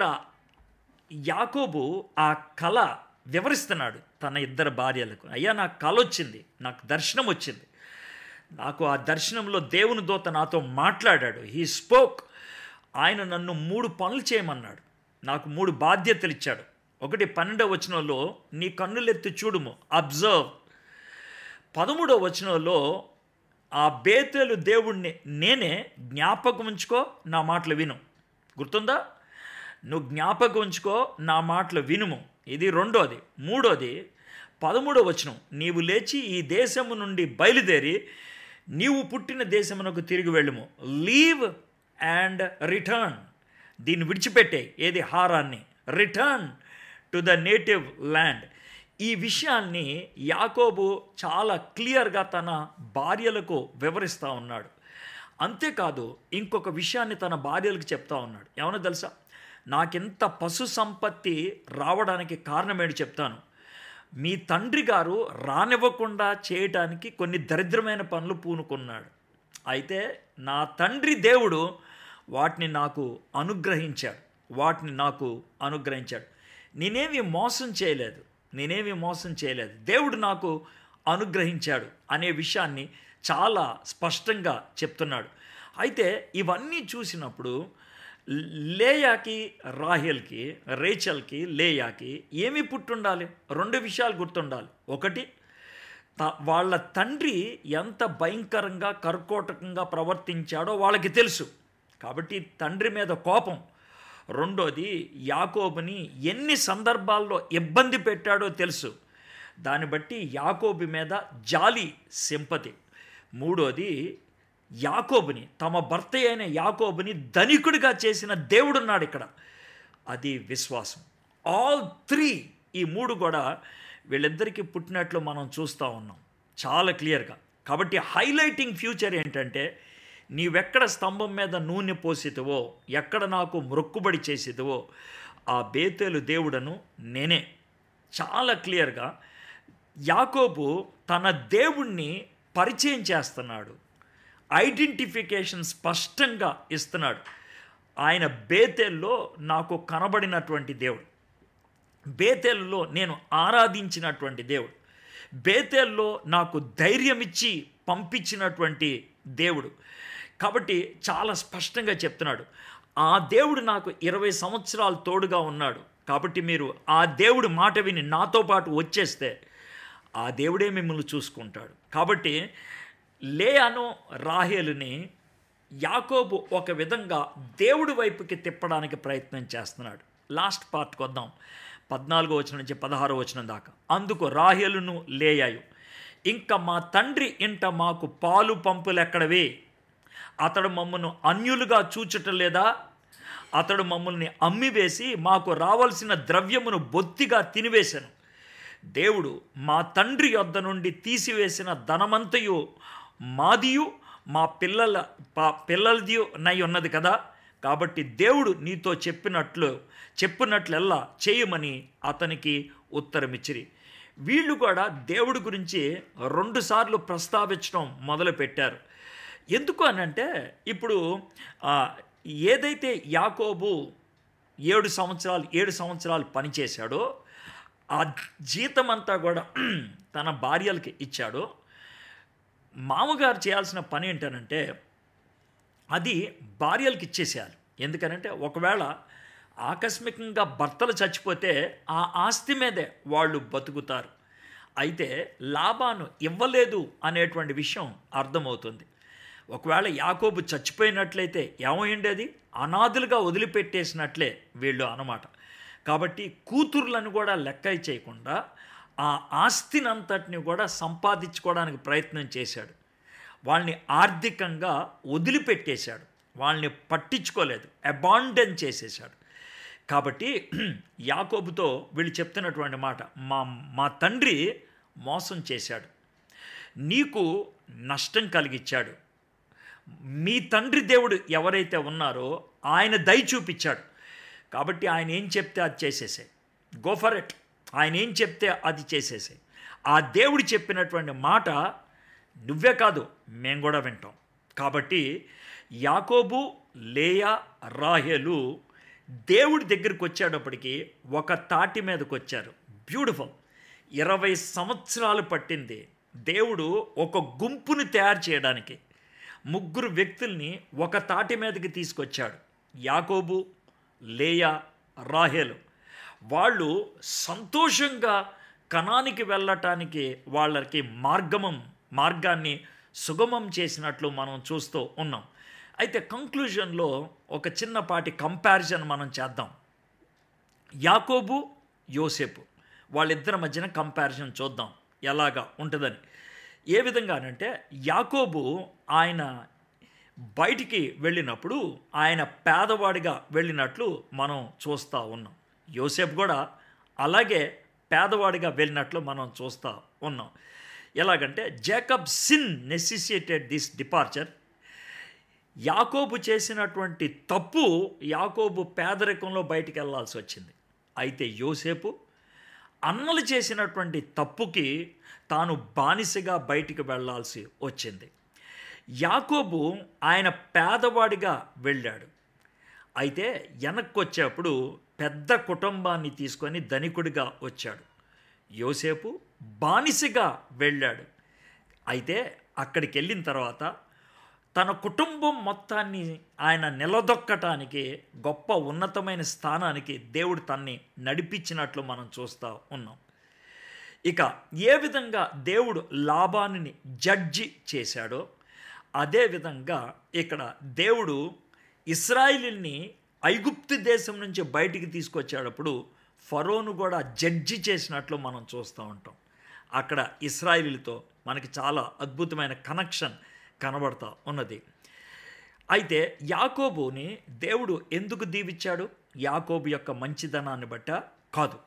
యాకోబు ఆ కళ వివరిస్తున్నాడు తన ఇద్దరు భార్యలకు అయ్యా నాకు కళ వచ్చింది నాకు దర్శనం వచ్చింది నాకు ఆ దర్శనంలో దేవుని దూత నాతో మాట్లాడాడు హీ స్పోక్ ఆయన నన్ను మూడు పనులు చేయమన్నాడు నాకు మూడు బాధ్యతలు ఇచ్చాడు ఒకటి పన్నెండవ వచనంలో నీ కన్నులెత్తి చూడుము అబ్జర్వ్ పదమూడవ వచనంలో ఆ బేతేలు దేవుణ్ణి నేనే జ్ఞాపకం ఉంచుకో నా మాటలు విను గుర్తుందా నువ్వు జ్ఞాపకం ఉంచుకో నా మాటలు వినుము ఇది రెండోది మూడోది పదమూడో వచనం నీవు లేచి ఈ దేశము నుండి బయలుదేరి నీవు పుట్టిన దేశమునకు తిరిగి వెళ్ళుము లీవ్ అండ్ రిటర్న్ దీన్ని విడిచిపెట్టే ఏది హారాన్ని return to the native land ఈ విషయాన్ని యాకోబు చాలా క్లియర్గా తన భార్యలకు వివరిస్తూ ఉన్నాడు అంతేకాదు ఇంకొక విషయాన్ని తన భార్యలకు చెప్తా ఉన్నాడు ఏమన్నా తెలుసా నాకింత పశు సంపత్తి రావడానికి కారణమేంటి చెప్తాను మీ తండ్రి గారు రానివ్వకుండా చేయటానికి కొన్ని దరిద్రమైన పనులు పూనుకున్నాడు అయితే నా తండ్రి దేవుడు వాటిని నాకు అనుగ్రహించాడు వాటిని నాకు అనుగ్రహించాడు నేనేమి మోసం చేయలేదు నేనేమి మోసం చేయలేదు దేవుడు నాకు అనుగ్రహించాడు అనే విషయాన్ని చాలా స్పష్టంగా చెప్తున్నాడు అయితే ఇవన్నీ చూసినప్పుడు లేయాకి రాహేల్కి రేచల్కి లేయాకి ఏమి పుట్టుండాలి రెండు విషయాలు గుర్తుండాలి ఒకటి త- వాళ్ళ తండ్రి ఎంత భయంకరంగా కర్కోటకంగా ప్రవర్తించాడో వాళ్ళకి తెలుసు కాబట్టి తండ్రి మీద కోపం రెండోది యాకోబుని ఎన్ని సందర్భాల్లో ఇబ్బంది పెట్టాడో తెలుసు దాన్ని బట్టి యాకోబు మీద జాలి సింపతి మూడోది యాకోబుని తమ భర్త అయిన యాకోబుని ధనికుడిగా చేసిన దేవుడున్నాడు ఇక్కడ అది విశ్వాసం ఆల్ త్రీ ఈ మూడు కూడా వీళ్ళిద్దరికీ పుట్టినట్లు మనం చూస్తూ ఉన్నాం చాలా క్లియర్గా కాబట్టి హైలైటింగ్ ఫ్యూచర్ ఏంటంటే నీవెక్కడ స్తంభం మీద నూనె పోసితివో ఎక్కడ నాకు మొక్కుబడి చేసిదివో ఆ బేతేలు దేవుడను నేనే చాలా క్లియర్గా యాకోబు తన దేవుణ్ణి పరిచయం చేస్తున్నాడు ఐడెంటిఫికేషన్ స్పష్టంగా ఇస్తున్నాడు ఆయన బేతేల్లో నాకు కనబడినటువంటి దేవుడు బేతేల్లో నేను ఆరాధించినటువంటి దేవుడు బేతేల్లో నాకు ధైర్యం ఇచ్చి పంపించినటువంటి దేవుడు కాబట్టి చాలా స్పష్టంగా చెప్తున్నాడు ఆ దేవుడు నాకు ఇరవై సంవత్సరాలు తోడుగా ఉన్నాడు కాబట్టి మీరు ఆ దేవుడు మాట విని నాతో పాటు వచ్చేస్తే ఆ దేవుడే మిమ్మల్ని చూసుకుంటాడు కాబట్టి లేయాను రాహేలుని యాకోబు ఒక విధంగా దేవుడి వైపుకి తిప్పడానికి ప్రయత్నం చేస్తున్నాడు లాస్ట్ పార్ట్కి వద్దాం పద్నాలుగో వచనం నుంచి పదహారో వచనం దాకా అందుకు రాహేలును లేయాయు ఇంకా మా తండ్రి ఇంట మాకు పాలు పంపులు ఎక్కడవి అతడు మమ్మల్ని అన్యులుగా చూచటం లేదా అతడు మమ్మల్ని అమ్మివేసి మాకు రావాల్సిన ద్రవ్యమును బొత్తిగా తినివేశాను దేవుడు మా తండ్రి యొద్ద నుండి తీసివేసిన ధనమంతయు మాదియు మా పిల్లల పా పిల్లలది నై ఉన్నది కదా కాబట్టి దేవుడు నీతో చెప్పినట్లు చెప్పినట్లెల్లా చేయమని అతనికి ఉత్తరమిచ్చిరి వీళ్ళు కూడా దేవుడి గురించి రెండుసార్లు ప్రస్తావించడం మొదలుపెట్టారు ఎందుకు అనంటే ఇప్పుడు ఆ, ఏదైతే యాకోబు ఏడు సంవత్సరాలు ఏడు సంవత్సరాలు పనిచేశాడో ఆ జీతం అంతా కూడా తన భార్యలకి ఇచ్చాడో మామగారు చేయాల్సిన పని ఏంటనంటే అది భార్యలకు ఇచ్చేసేయాలి ఎందుకనంటే ఒకవేళ ఆకస్మికంగా భర్తలు చచ్చిపోతే ఆ ఆస్తి మీదే వాళ్ళు బతుకుతారు అయితే లాభాను ఇవ్వలేదు అనేటువంటి విషయం అర్థమవుతుంది ఒకవేళ యాకోబు చచ్చిపోయినట్లయితే ఏమైండేది అనాథులుగా వదిలిపెట్టేసినట్లే వీళ్ళు అన్నమాట కాబట్టి కూతుర్లను కూడా లెక్క చేయకుండా ఆ ఆస్తిని అంతటిని కూడా సంపాదించుకోవడానికి ప్రయత్నం చేశాడు వాళ్ళని ఆర్థికంగా వదిలిపెట్టేశాడు వాళ్ళని పట్టించుకోలేదు అబాండన్ చేసేశాడు కాబట్టి యాకోబుతో వీళ్ళు చెప్తున్నటువంటి మాట మా మా తండ్రి మోసం చేశాడు నీకు నష్టం కలిగించాడు మీ తండ్రి దేవుడు ఎవరైతే ఉన్నారో ఆయన దయ చూపించాడు కాబట్టి ఆయన ఏం చెప్తే అది చేసేసే గో ఫర్ ఇట్ ఆయన ఏం చెప్తే అది చేసేసే ఆ దేవుడు చెప్పినటువంటి మాట నువ్వే కాదు మేము కూడా వింటాం కాబట్టి యాకోబు లేయా రాహేలు దేవుడి దగ్గరికి వచ్చేటప్పటికి ఒక తాటి మీదకి వచ్చారు బ్యూటిఫుల్ ఇరవై సంవత్సరాలు పట్టింది దేవుడు ఒక గుంపుని తయారు చేయడానికి ముగ్గురు వ్యక్తుల్ని ఒక తాటి మీదకి తీసుకొచ్చాడు యాకోబు లేయా రాహేలు వాళ్ళు సంతోషంగా కణానికి వెళ్ళటానికి వాళ్ళకి మార్గమం మార్గాన్ని సుగమం చేసినట్లు మనం చూస్తూ ఉన్నాం అయితే కంక్లూజన్లో ఒక చిన్నపాటి కంపారిజన్ మనం చేద్దాం యాకోబు యోసేపు వాళ్ళిద్దరి మధ్యన కంపారిజన్ చూద్దాం ఎలాగా ఉంటుందని ఏ విధంగానంటే యాకోబు ఆయన బయటికి వెళ్ళినప్పుడు ఆయన పేదవాడిగా వెళ్ళినట్లు మనం చూస్తూ ఉన్నాం యోసేపు కూడా అలాగే పేదవాడిగా వెళ్ళినట్లు మనం చూస్తూ ఉన్నాం ఎలాగంటే Jacob sin necessitated this departure యాకోబు చేసినటువంటి తప్పు యాకోబు పేదరికంలో బయటికి వెళ్ళాల్సి వచ్చింది అయితే యోసేపు అన్నలు చేసినటువంటి తప్పుకి తాను బానిసగా బయటికి వెళ్ళాల్సి వచ్చింది యాకోబు ఆయన పేదవాడిగా వెళ్ళాడు అయితే వెనక్కి వచ్చేప్పుడు పెద్ద కుటుంబాన్ని తీసుకొని ధనికుడిగా వచ్చాడు యోసేపు బానిసగా వెళ్ళాడు అయితే అక్కడికి వెళ్ళిన తర్వాత తన కుటుంబం మొత్తాన్ని ఆయన నిలదొక్కటానికి గొప్ప ఉన్నతమైన స్థానానికి దేవుడు తన్ని నడిపించినట్లు మనం చూస్తూ ఉన్నాం ఇక ఏ విధంగా దేవుడు లాభాన్ని జడ్జి చేశాడో అదేవిధంగా ఇక్కడ దేవుడు ఇస్రాయిల్ని ఐగుప్తు దేశం నుంచి బయటికి తీసుకొచ్చేటప్పుడు ఫరోను కూడా జడ్జి చేసినట్లు మనం చూస్తూ ఉంటాం అక్కడ ఇస్రాయిలీలతో మనకి చాలా అద్భుతమైన కనెక్షన్ కనబడతా ఉన్నది అయితే యాకోబుని దేవుడు ఎందుకు దీవిచ్చాడు యాకోబు యొక్క మంచిదనాన్ని బట్ట కాదు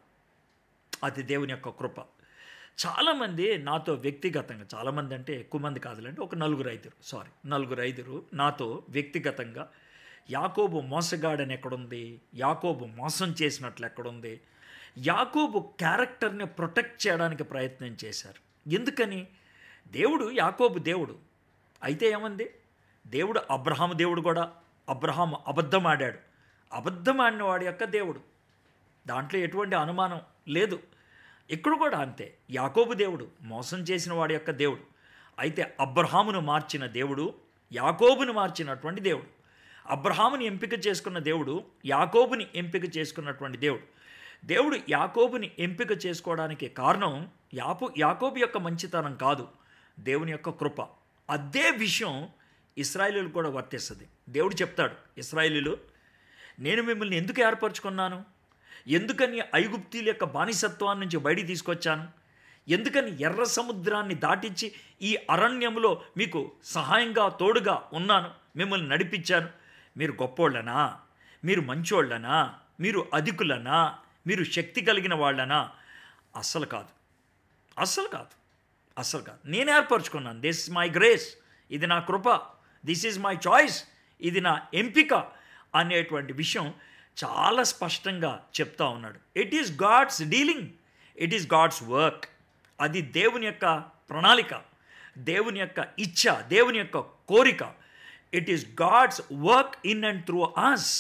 అది దేవుని యొక్క కృప చాలామంది నాతో వ్యక్తిగతంగా చాలామంది అంటే ఎక్కువ మంది కాదులంటే ఒక నలుగురు ఐదురు సారీ నలుగురు ఐదురు నాతో వ్యక్తిగతంగా యాకోబు మోసగాడని ఎక్కడుంది యాకోబు మోసం చేసినట్లు ఎక్కడుంది యాకోబు క్యారెక్టర్ని ప్రొటెక్ట్ చేయడానికి ప్రయత్నం చేశారు ఎందుకని దేవుడు యాకోబు దేవుడు అయితే ఏమంది దేవుడు అబ్రహాము దేవుడు కూడా అబ్రహాము అబద్ధం ఆడాడు అబద్ధం ఆడిన వాడి యొక్క దేవుడు దాంట్లో ఎటువంటి అనుమానం లేదు ఇక్కడ కూడా అంతే యాకోబు దేవుడు మోసం చేసిన వాడి యొక్క దేవుడు అయితే అబ్రహామును మార్చిన దేవుడు యాకోబును మార్చినటువంటి దేవుడు అబ్రహాముని ఎంపిక చేసుకున్న దేవుడు యాకోబుని ఎంపిక చేసుకున్నటువంటి దేవుడు దేవుడు యాకోబుని ఎంపిక చేసుకోవడానికి కారణం యాపు యాకోబు యొక్క మంచితనం కాదు దేవుని యొక్క కృప అదే విషయం ఇస్రాయేలీలు కూడా వర్తిస్తుంది దేవుడు చెప్తాడు ఇస్రాయేలీలు నేను మిమ్మల్ని ఎందుకు ఏర్పరచుకున్నాను ఎందుకని ఐగుప్తీల యొక్క బానిసత్వాన్ని నుంచి బయటికి తీసుకొచ్చాను ఎందుకని ఎర్ర సముద్రాన్ని దాటించి ఈ అరణ్యంలో మీకు సహాయంగా తోడుగా ఉన్నాను మిమ్మల్ని నడిపించాను మీరు గొప్పోళ్ళనా మీరు మంచోళ్ళనా మీరు అధికులనా మీరు శక్తి కలిగిన వాళ్ళనా అస్సలు కాదు అస్సలు కాదు అస్సలు కాదు నేను ఏర్పరచుకున్నాను దిస్ ఇస్ మై గ్రేస్ ఇది నా కృప దిస్ ఈజ్ మై చాయిస్ ఇది నా ఎంపిక అనేటువంటి విషయం చాలా స్పష్టంగా చెప్తా ఉన్నాడు it is God's dealing it is God's work అది దేవుని యొక్క ప్రణాళిక దేవుని యొక్క ఇచ్ఛ దేవుని యొక్క కోరిక it is God's work in and through us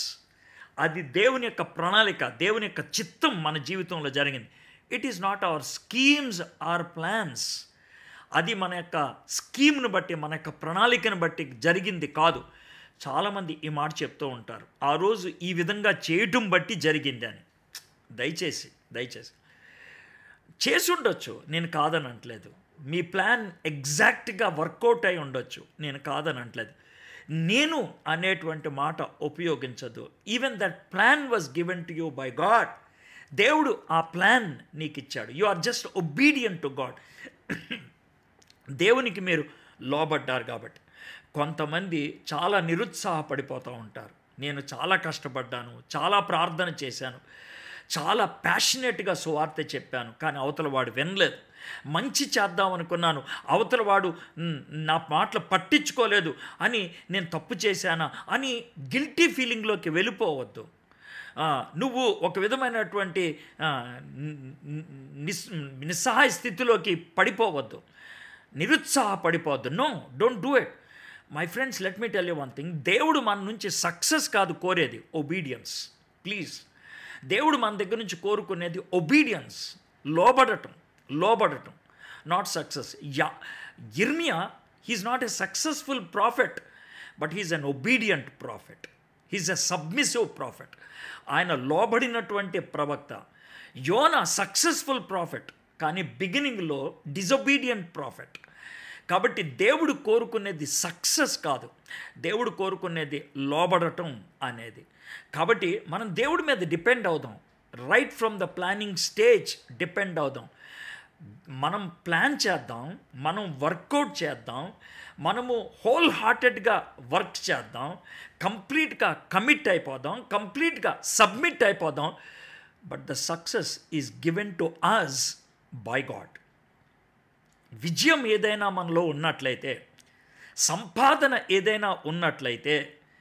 అది దేవుని యొక్క ప్రణాళిక దేవుని యొక్క చిత్తం మన జీవితంలో జరిగింది it is not our schemes or plans అది మన యొక్క స్కీమ్ను బట్టి మన యొక్క ప్రణాళికను బట్టి జరిగింది కాదు చాలామంది ఈ మాట చెప్తూ ఉంటారు ఆ రోజు ఈ విధంగా చేయటం బట్టి జరిగింది అని దయచేసి దయచేసి చేసి ఉండొచ్చు నేను కాదని అంటలేదు మీ ప్లాన్ ఎగ్జాక్ట్గా వర్కౌట్ అయి ఉండొచ్చు నేను కాదని అంటలేదు నేను అనేటువంటి మాట ఉపయోగించదు even that plan was given to you by God దేవుడు ఆ ప్లాన్ నీకు ఇచ్చాడు you are just obedient to God దేవునికి మీరు లోబడ్డారు కాబట్టి కొంతమంది చాలా నిరుత్సాహపడిపోతూ ఉంటారు నేను చాలా కష్టపడ్డాను చాలా ప్రార్థన చేశాను చాలా ప్యాషనెట్గా సువార్త చెప్పాను కానీ అవతల వాడు వినలేదు మంచి చేద్దాం అనుకున్నాను అవతల వాడు "మ్, నా మాటలు పట్టించుకోలేదు అని నేను తప్పు చేశానా అని గిల్టీ ఫీలింగ్లోకి వెళ్ళిపోవద్దు ఆ, నువ్వు ఒక విధమైనటువంటి ఆ, ని- నిస్ నిస్సహాయ స్థితిలోకి పడిపోవద్దు నిరుత్సాహపడిపోవద్దు no don't do it my friends let me tell you one thing దేవుడు మన నుంచి సక్సెస్ కాదు కోరేది ఒబీడియన్స్ ప్లీజ్ దేవుడు మన దగ్గర నుంచి కోరుకునేది ఒబీడియన్స్ లోబడటం లోబడటం నాట్ సక్సెస్ యా ఇర్మియా he is not a successful prophet but he is an obedient prophet he is a submissive prophet ఆయన లోబడినటువంటి ప్రవక్త యోన సక్సెస్ఫుల్ ప్రాఫిట్ కానీ బిగినింగ్లో డిజొబీడియంట్ ప్రాఫిట్ కాబట్టి దేవుడు కోరుకునేది సక్సెస్ కాదు దేవుడు కోరుకునేది లోబడటం అనేది కాబట్టి మనం దేవుడి మీద డిపెండ్ అవుదాం right from the planning stage depend అవుదాం మనం ప్లాన్ చేద్దాం మనం వర్కౌట్ చేద్దాం మనము హోల్ హార్టెడ్గా వర్క్ చేద్దాం కంప్లీట్గా కమిట్ అయిపోదాం కంప్లీట్గా సబ్మిట్ అయిపోదాం but the success is given to us by God విజయం ఏదైనా మనలో ఉన్నట్లయితే సంపాదన ఏదైనా ఉన్నట్లయితే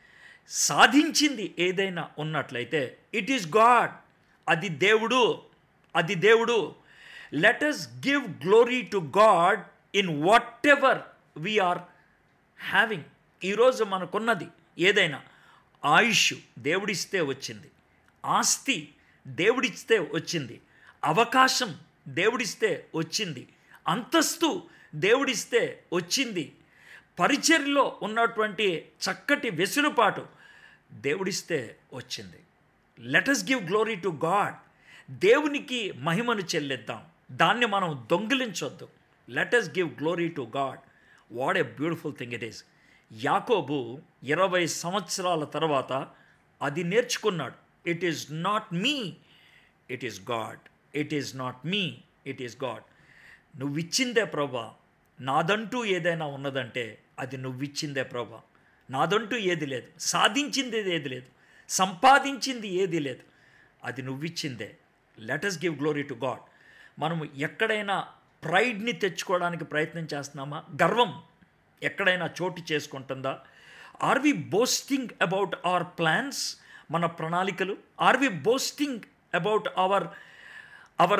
సాధించింది ఏదైనా ఉన్నట్లయితే ఇట్ ఈస్ గాడ్ అది దేవుడు అది దేవుడు let us give glory to God in whatever we are having ఈరోజు మనకున్నది ఏదైనా ఆయుష్ దేవుడిస్తే వచ్చింది ఆస్తి దేవుడిస్తే వచ్చింది అవకాశం దేవుడిస్తే వచ్చింది అంతస్తు దేవుడిస్తే వచ్చింది పరిచర్లో ఉన్నటువంటి చక్కటి వెసులుపాటు దేవుడిస్తే వచ్చింది let us give glory to God దేవునికి మహిమను చెల్లిద్దాం దాన్ని మనం దొంగిలించొద్దు let us give glory to God what a beautiful thing it is యాకోబు ఇరవై సంవత్సరాల తర్వాత అది నేర్చుకున్నాడు it is not me it is God it is not me it is God నువ్విచ్చిందే ప్రభా నాదంటూ ఏదైనా ఉన్నదంటే అది నువ్విచ్చిందే ప్రభా నాదంటూ ఏది లేదు సాధించింది ఏది లేదు సంపాదించింది ఏది లేదు అది నువ్విచ్చిందే let us give glory to God మనము ఎక్కడైనా ప్రైడ్ని తెచ్చుకోవడానికి ప్రయత్నం చేస్తున్నామా గర్వం ఎక్కడైనా చోటు చేసుకుంటుందా are we boasting about our plans మన ప్రణాళికలు are we boasting about our our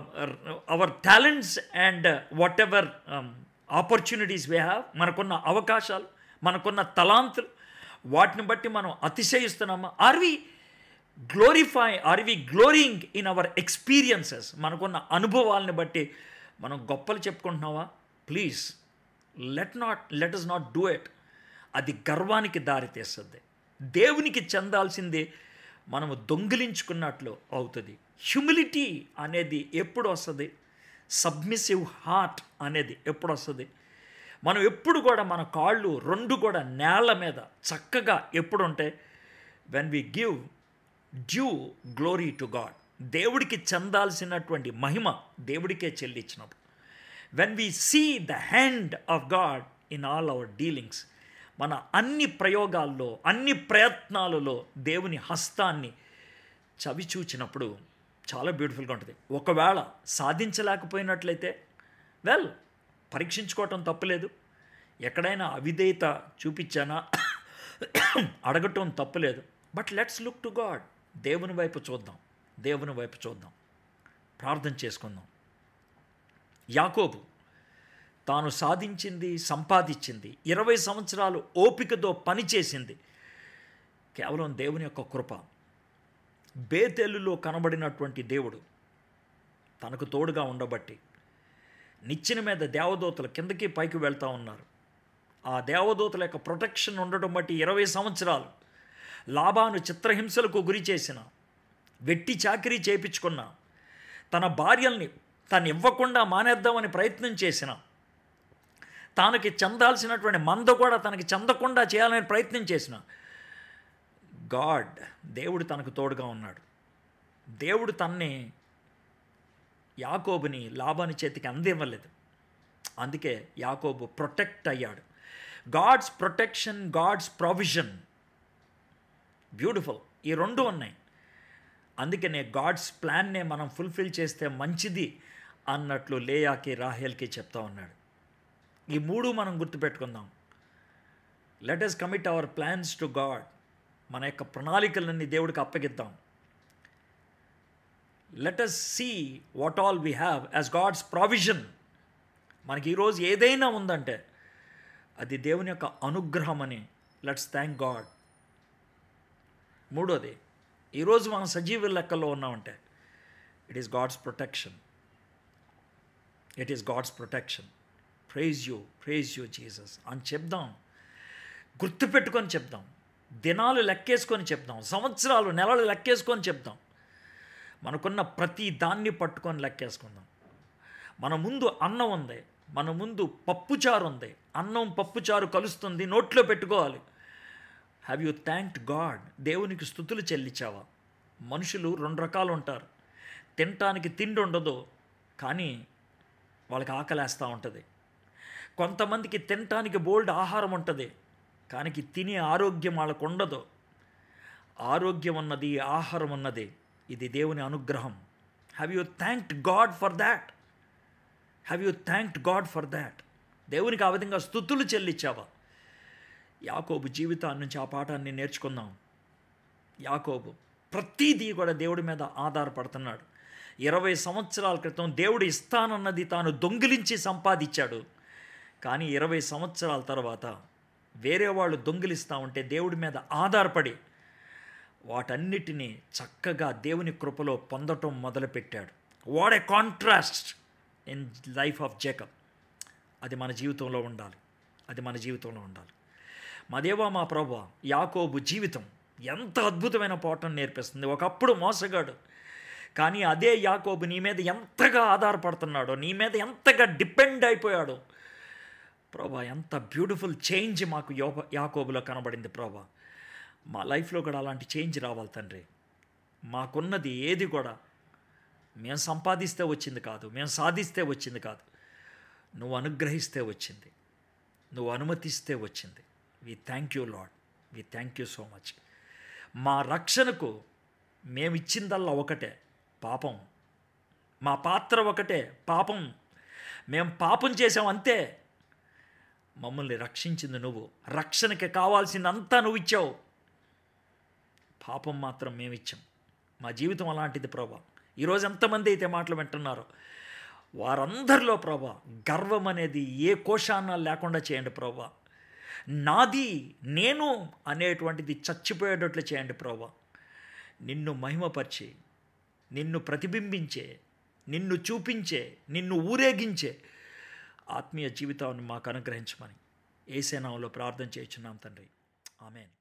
our talents and whatever opportunities we have మనకున్న అవకాశాలు మనకున్న తలాంతులు వాటిని బట్టి మనం అతిశయిస్తున్నామా or we glorify or we glorying in our experiences మనకున్న అనుభవాలని బట్టి మనం గొప్పలు చెప్పుకుంటున్నావా please let not let is not do it అది గర్వానికి దారితీస్తుంది దేవునికి చెందాల్సింది మనము దొంగిలించుకున్నట్లు అవుతుంది హ్యూమిలిటీ అనేది ఎప్పుడు వస్తుంది సబ్మిసివ్ హార్ట్ అనేది ఎప్పుడు వస్తుంది మనం ఎప్పుడు కూడా మన కాళ్ళు రెండు కూడా నేల మీద చక్కగా ఎప్పుడు ఉంటాయి when we give due glory to God దేవుడికి చెందాల్సినటువంటి మహిమ దేవుడికే చెల్లించినప్పుడు when we see the hand of God in all our dealings మన అన్ని ప్రయోగాల్లో అన్ని ప్రయత్నాలలో దేవుని హస్తాన్ని చవిచూచినప్పుడు చాలా బ్యూటిఫుల్గా ఉంటుంది ఒకవేళ సాధించలేకపోయినట్లయితే వెల్ పరీక్షించుకోవటం తప్పులేదు ఎక్కడైనా అవిధేయత చూపించానా అడగటం తప్పులేదు but let's look to God దేవుని వైపు చూద్దాం దేవుని వైపు చూద్దాం ప్రార్థన చేసుకుందాం యాకోబు తాను సాధించింది సంపాదించింది ఇరవై సంవత్సరాలు ఓపికతో పనిచేసింది కేవలం దేవుని యొక్క కృప బేతెల్లులో కనబడినటువంటి దేవుడు తనకు తోడుగా ఉండబట్టి నిచ్చెన మీద దేవదూతలు కిందకి పైకి వెళ్తూ ఉన్నారు ఆ దేవదూతల యొక్క ప్రొటెక్షన్ ఉండటం బట్టి ఇరవై సంవత్సరాలు లాభాను చిత్రహింసలకు గురి చేసిన వెట్టి చాకిరీ చేయించుకున్న తన భార్యల్ని తను ఇవ్వకుండా మానేద్దామని ప్రయత్నం చేసిన తనకి చెందాల్సినటువంటి మంద కూడా తనకి చెందకుండా చేయాలని ప్రయత్నం చేసిన గాడ్ దేవుడు తనకు తోడుగా ఉన్నాడు దేవుడు తన్ని యాకోబుని లాభాని చేతికి అందివ్వలేదు అందుకే యాకోబు ప్రొటెక్ట్ అయ్యాడు God's protection God's provision beautiful ఈ రెండు ఉన్నాయి అందుకనే గాడ్స్ ప్లాన్నే మనం ఫుల్ఫిల్ చేస్తే మంచిది అన్నట్లు లేయాకి రాహేల్కి చెప్తా ఉన్నాడు ఈ మూడు మనం గుర్తుపెట్టుకుందాం let us commit our plans to God మన యొక్క ప్రణాళికలన్నీ దేవుడికి అప్పగిద్దాం let us see what all we have as God's provision మనకి ఈరోజు ఏదైనా ఉందంటే అది దేవుని యొక్క అనుగ్రహం అని లెట్స్ థ్యాంక్ గాడ్ మూడోది ఈరోజు మనం సజీవ లెక్కల్లో ఉన్నామంటే it is God's protection it is God's protection praise you praise you Jesus అని చెప్దాం గుర్తుపెట్టుకొని చెప్దాం దినాలు లెక్కేసుకొని చెప్దాం సంవత్సరాలు నెలలు లెక్కేసుకొని చెప్దాం మనకున్న ప్రతి దాన్ని పట్టుకొని లెక్కేసుకుందాం మన ముందు అన్నం ఉంది మన ముందు పప్పుచారు ఉంది అన్నం పప్పుచారు కలుస్తుంది నోట్లో పెట్టుకోవాలి హ్యావ్ యూ థ్యాంక్డ్ గాడ్ దేవునికి స్థుతులు చెల్లించావా మనుషులు రెండు రకాలు ఉంటారు తినటానికి తిండి ఉండదు కానీ వాళ్ళకి ఆకలేస్తూ ఉంటుంది కొంతమందికి తినటానికి బోల్డ్ ఆహారం ఉంటుంది కానీ తినే ఆరోగ్యం వాళ్ళకు ఉండదు ఆరోగ్యం ఉన్నది ఆహారం ఉన్నది ఇది దేవుని అనుగ్రహం have you thanked God for that have you thanked God for that దేవునికి ఆ విధంగా స్థుతులు చెల్లించావా యాకోబు జీవితాన్ని నుంచి ఆ పాఠాన్ని నేర్చుకుందాం యాకోబు ప్రతిదీ కూడా దేవుడి మీద ఆధారపడుతున్నాడు ఇరవై సంవత్సరాల క్రితం దేవుడు ఇస్తానన్నది తాను దొంగిలించి సంపాదించాడు కానీ ఇరవై సంవత్సరాల తర్వాత వేరే వాళ్ళు దొంగిలిస్తూ ఉంటే దేవుడి మీద ఆధారపడి వాటన్నిటినీ చక్కగా దేవుని కృపలో పొందటం మొదలుపెట్టాడు what a contrast in life of Jacob అది మన జీవితంలో ఉండాలి అది మన జీవితంలో ఉండాలి మా దేవా మా ప్రభు యాకోబు జీవితం ఎంత అద్భుతమైన పాఠం నేర్పిస్తుంది ఒకప్పుడు మోసగాడు కానీ అదే యాకోబు నీ మీద ఎంతగా ఆధారపడుతున్నాడో నీ మీద ఎంతగా డిపెండ్ అయిపోయాడో ప్రభా ఎంత బ్యూటిఫుల్ చేంజ్ మాకు యోగ యాకోబులో కనబడింది ప్రభా మా లైఫ్లో కూడా అలాంటి చేంజ్ రావాలి తండ్రి మాకున్నది ఏది కూడా మేము సంపాదిస్తే వచ్చింది కాదు మేము సాధిస్తే వచ్చింది కాదు నువ్వు అనుగ్రహిస్తే వచ్చింది నువ్వు అనుమతిస్తే వచ్చింది we thank you lord we thank you so much మా రక్షణకు మేము ఇచ్చిందల్లా ఒకటే పాపం మా పాత్ర ఒకటే పాపం మేము పాపం చేసాం అంతే మమ్మల్ని రక్షించింది నువ్వు రక్షణకి కావాల్సిందంతా నువ్వు ఇచ్చావు పాపం మాత్రం మేము ఇచ్చాం మా జీవితం అలాంటిది ప్రభా ఈరోజు ఎంతమంది అయితే మాటలు వింటున్నారో వారందరిలో ప్రభా గర్వం అనేది ఏ కోశాన లేకుండా చేయండి ప్రభా నాది నేను అనేటువంటిది చచ్చిపోయేటట్లు చేయండి ప్రభా నిన్ను మహిమపరిచి నిన్ను ప్రతిబింబించే నిన్ను చూపించే నిన్ను ఊరేగించే ఆత్మీయ జీవితాన్ని మాకు అనుగ్రహించమని ఏసేనాంలో ప్రార్థన చేయించున్నాం తండ్రి ఆమెన్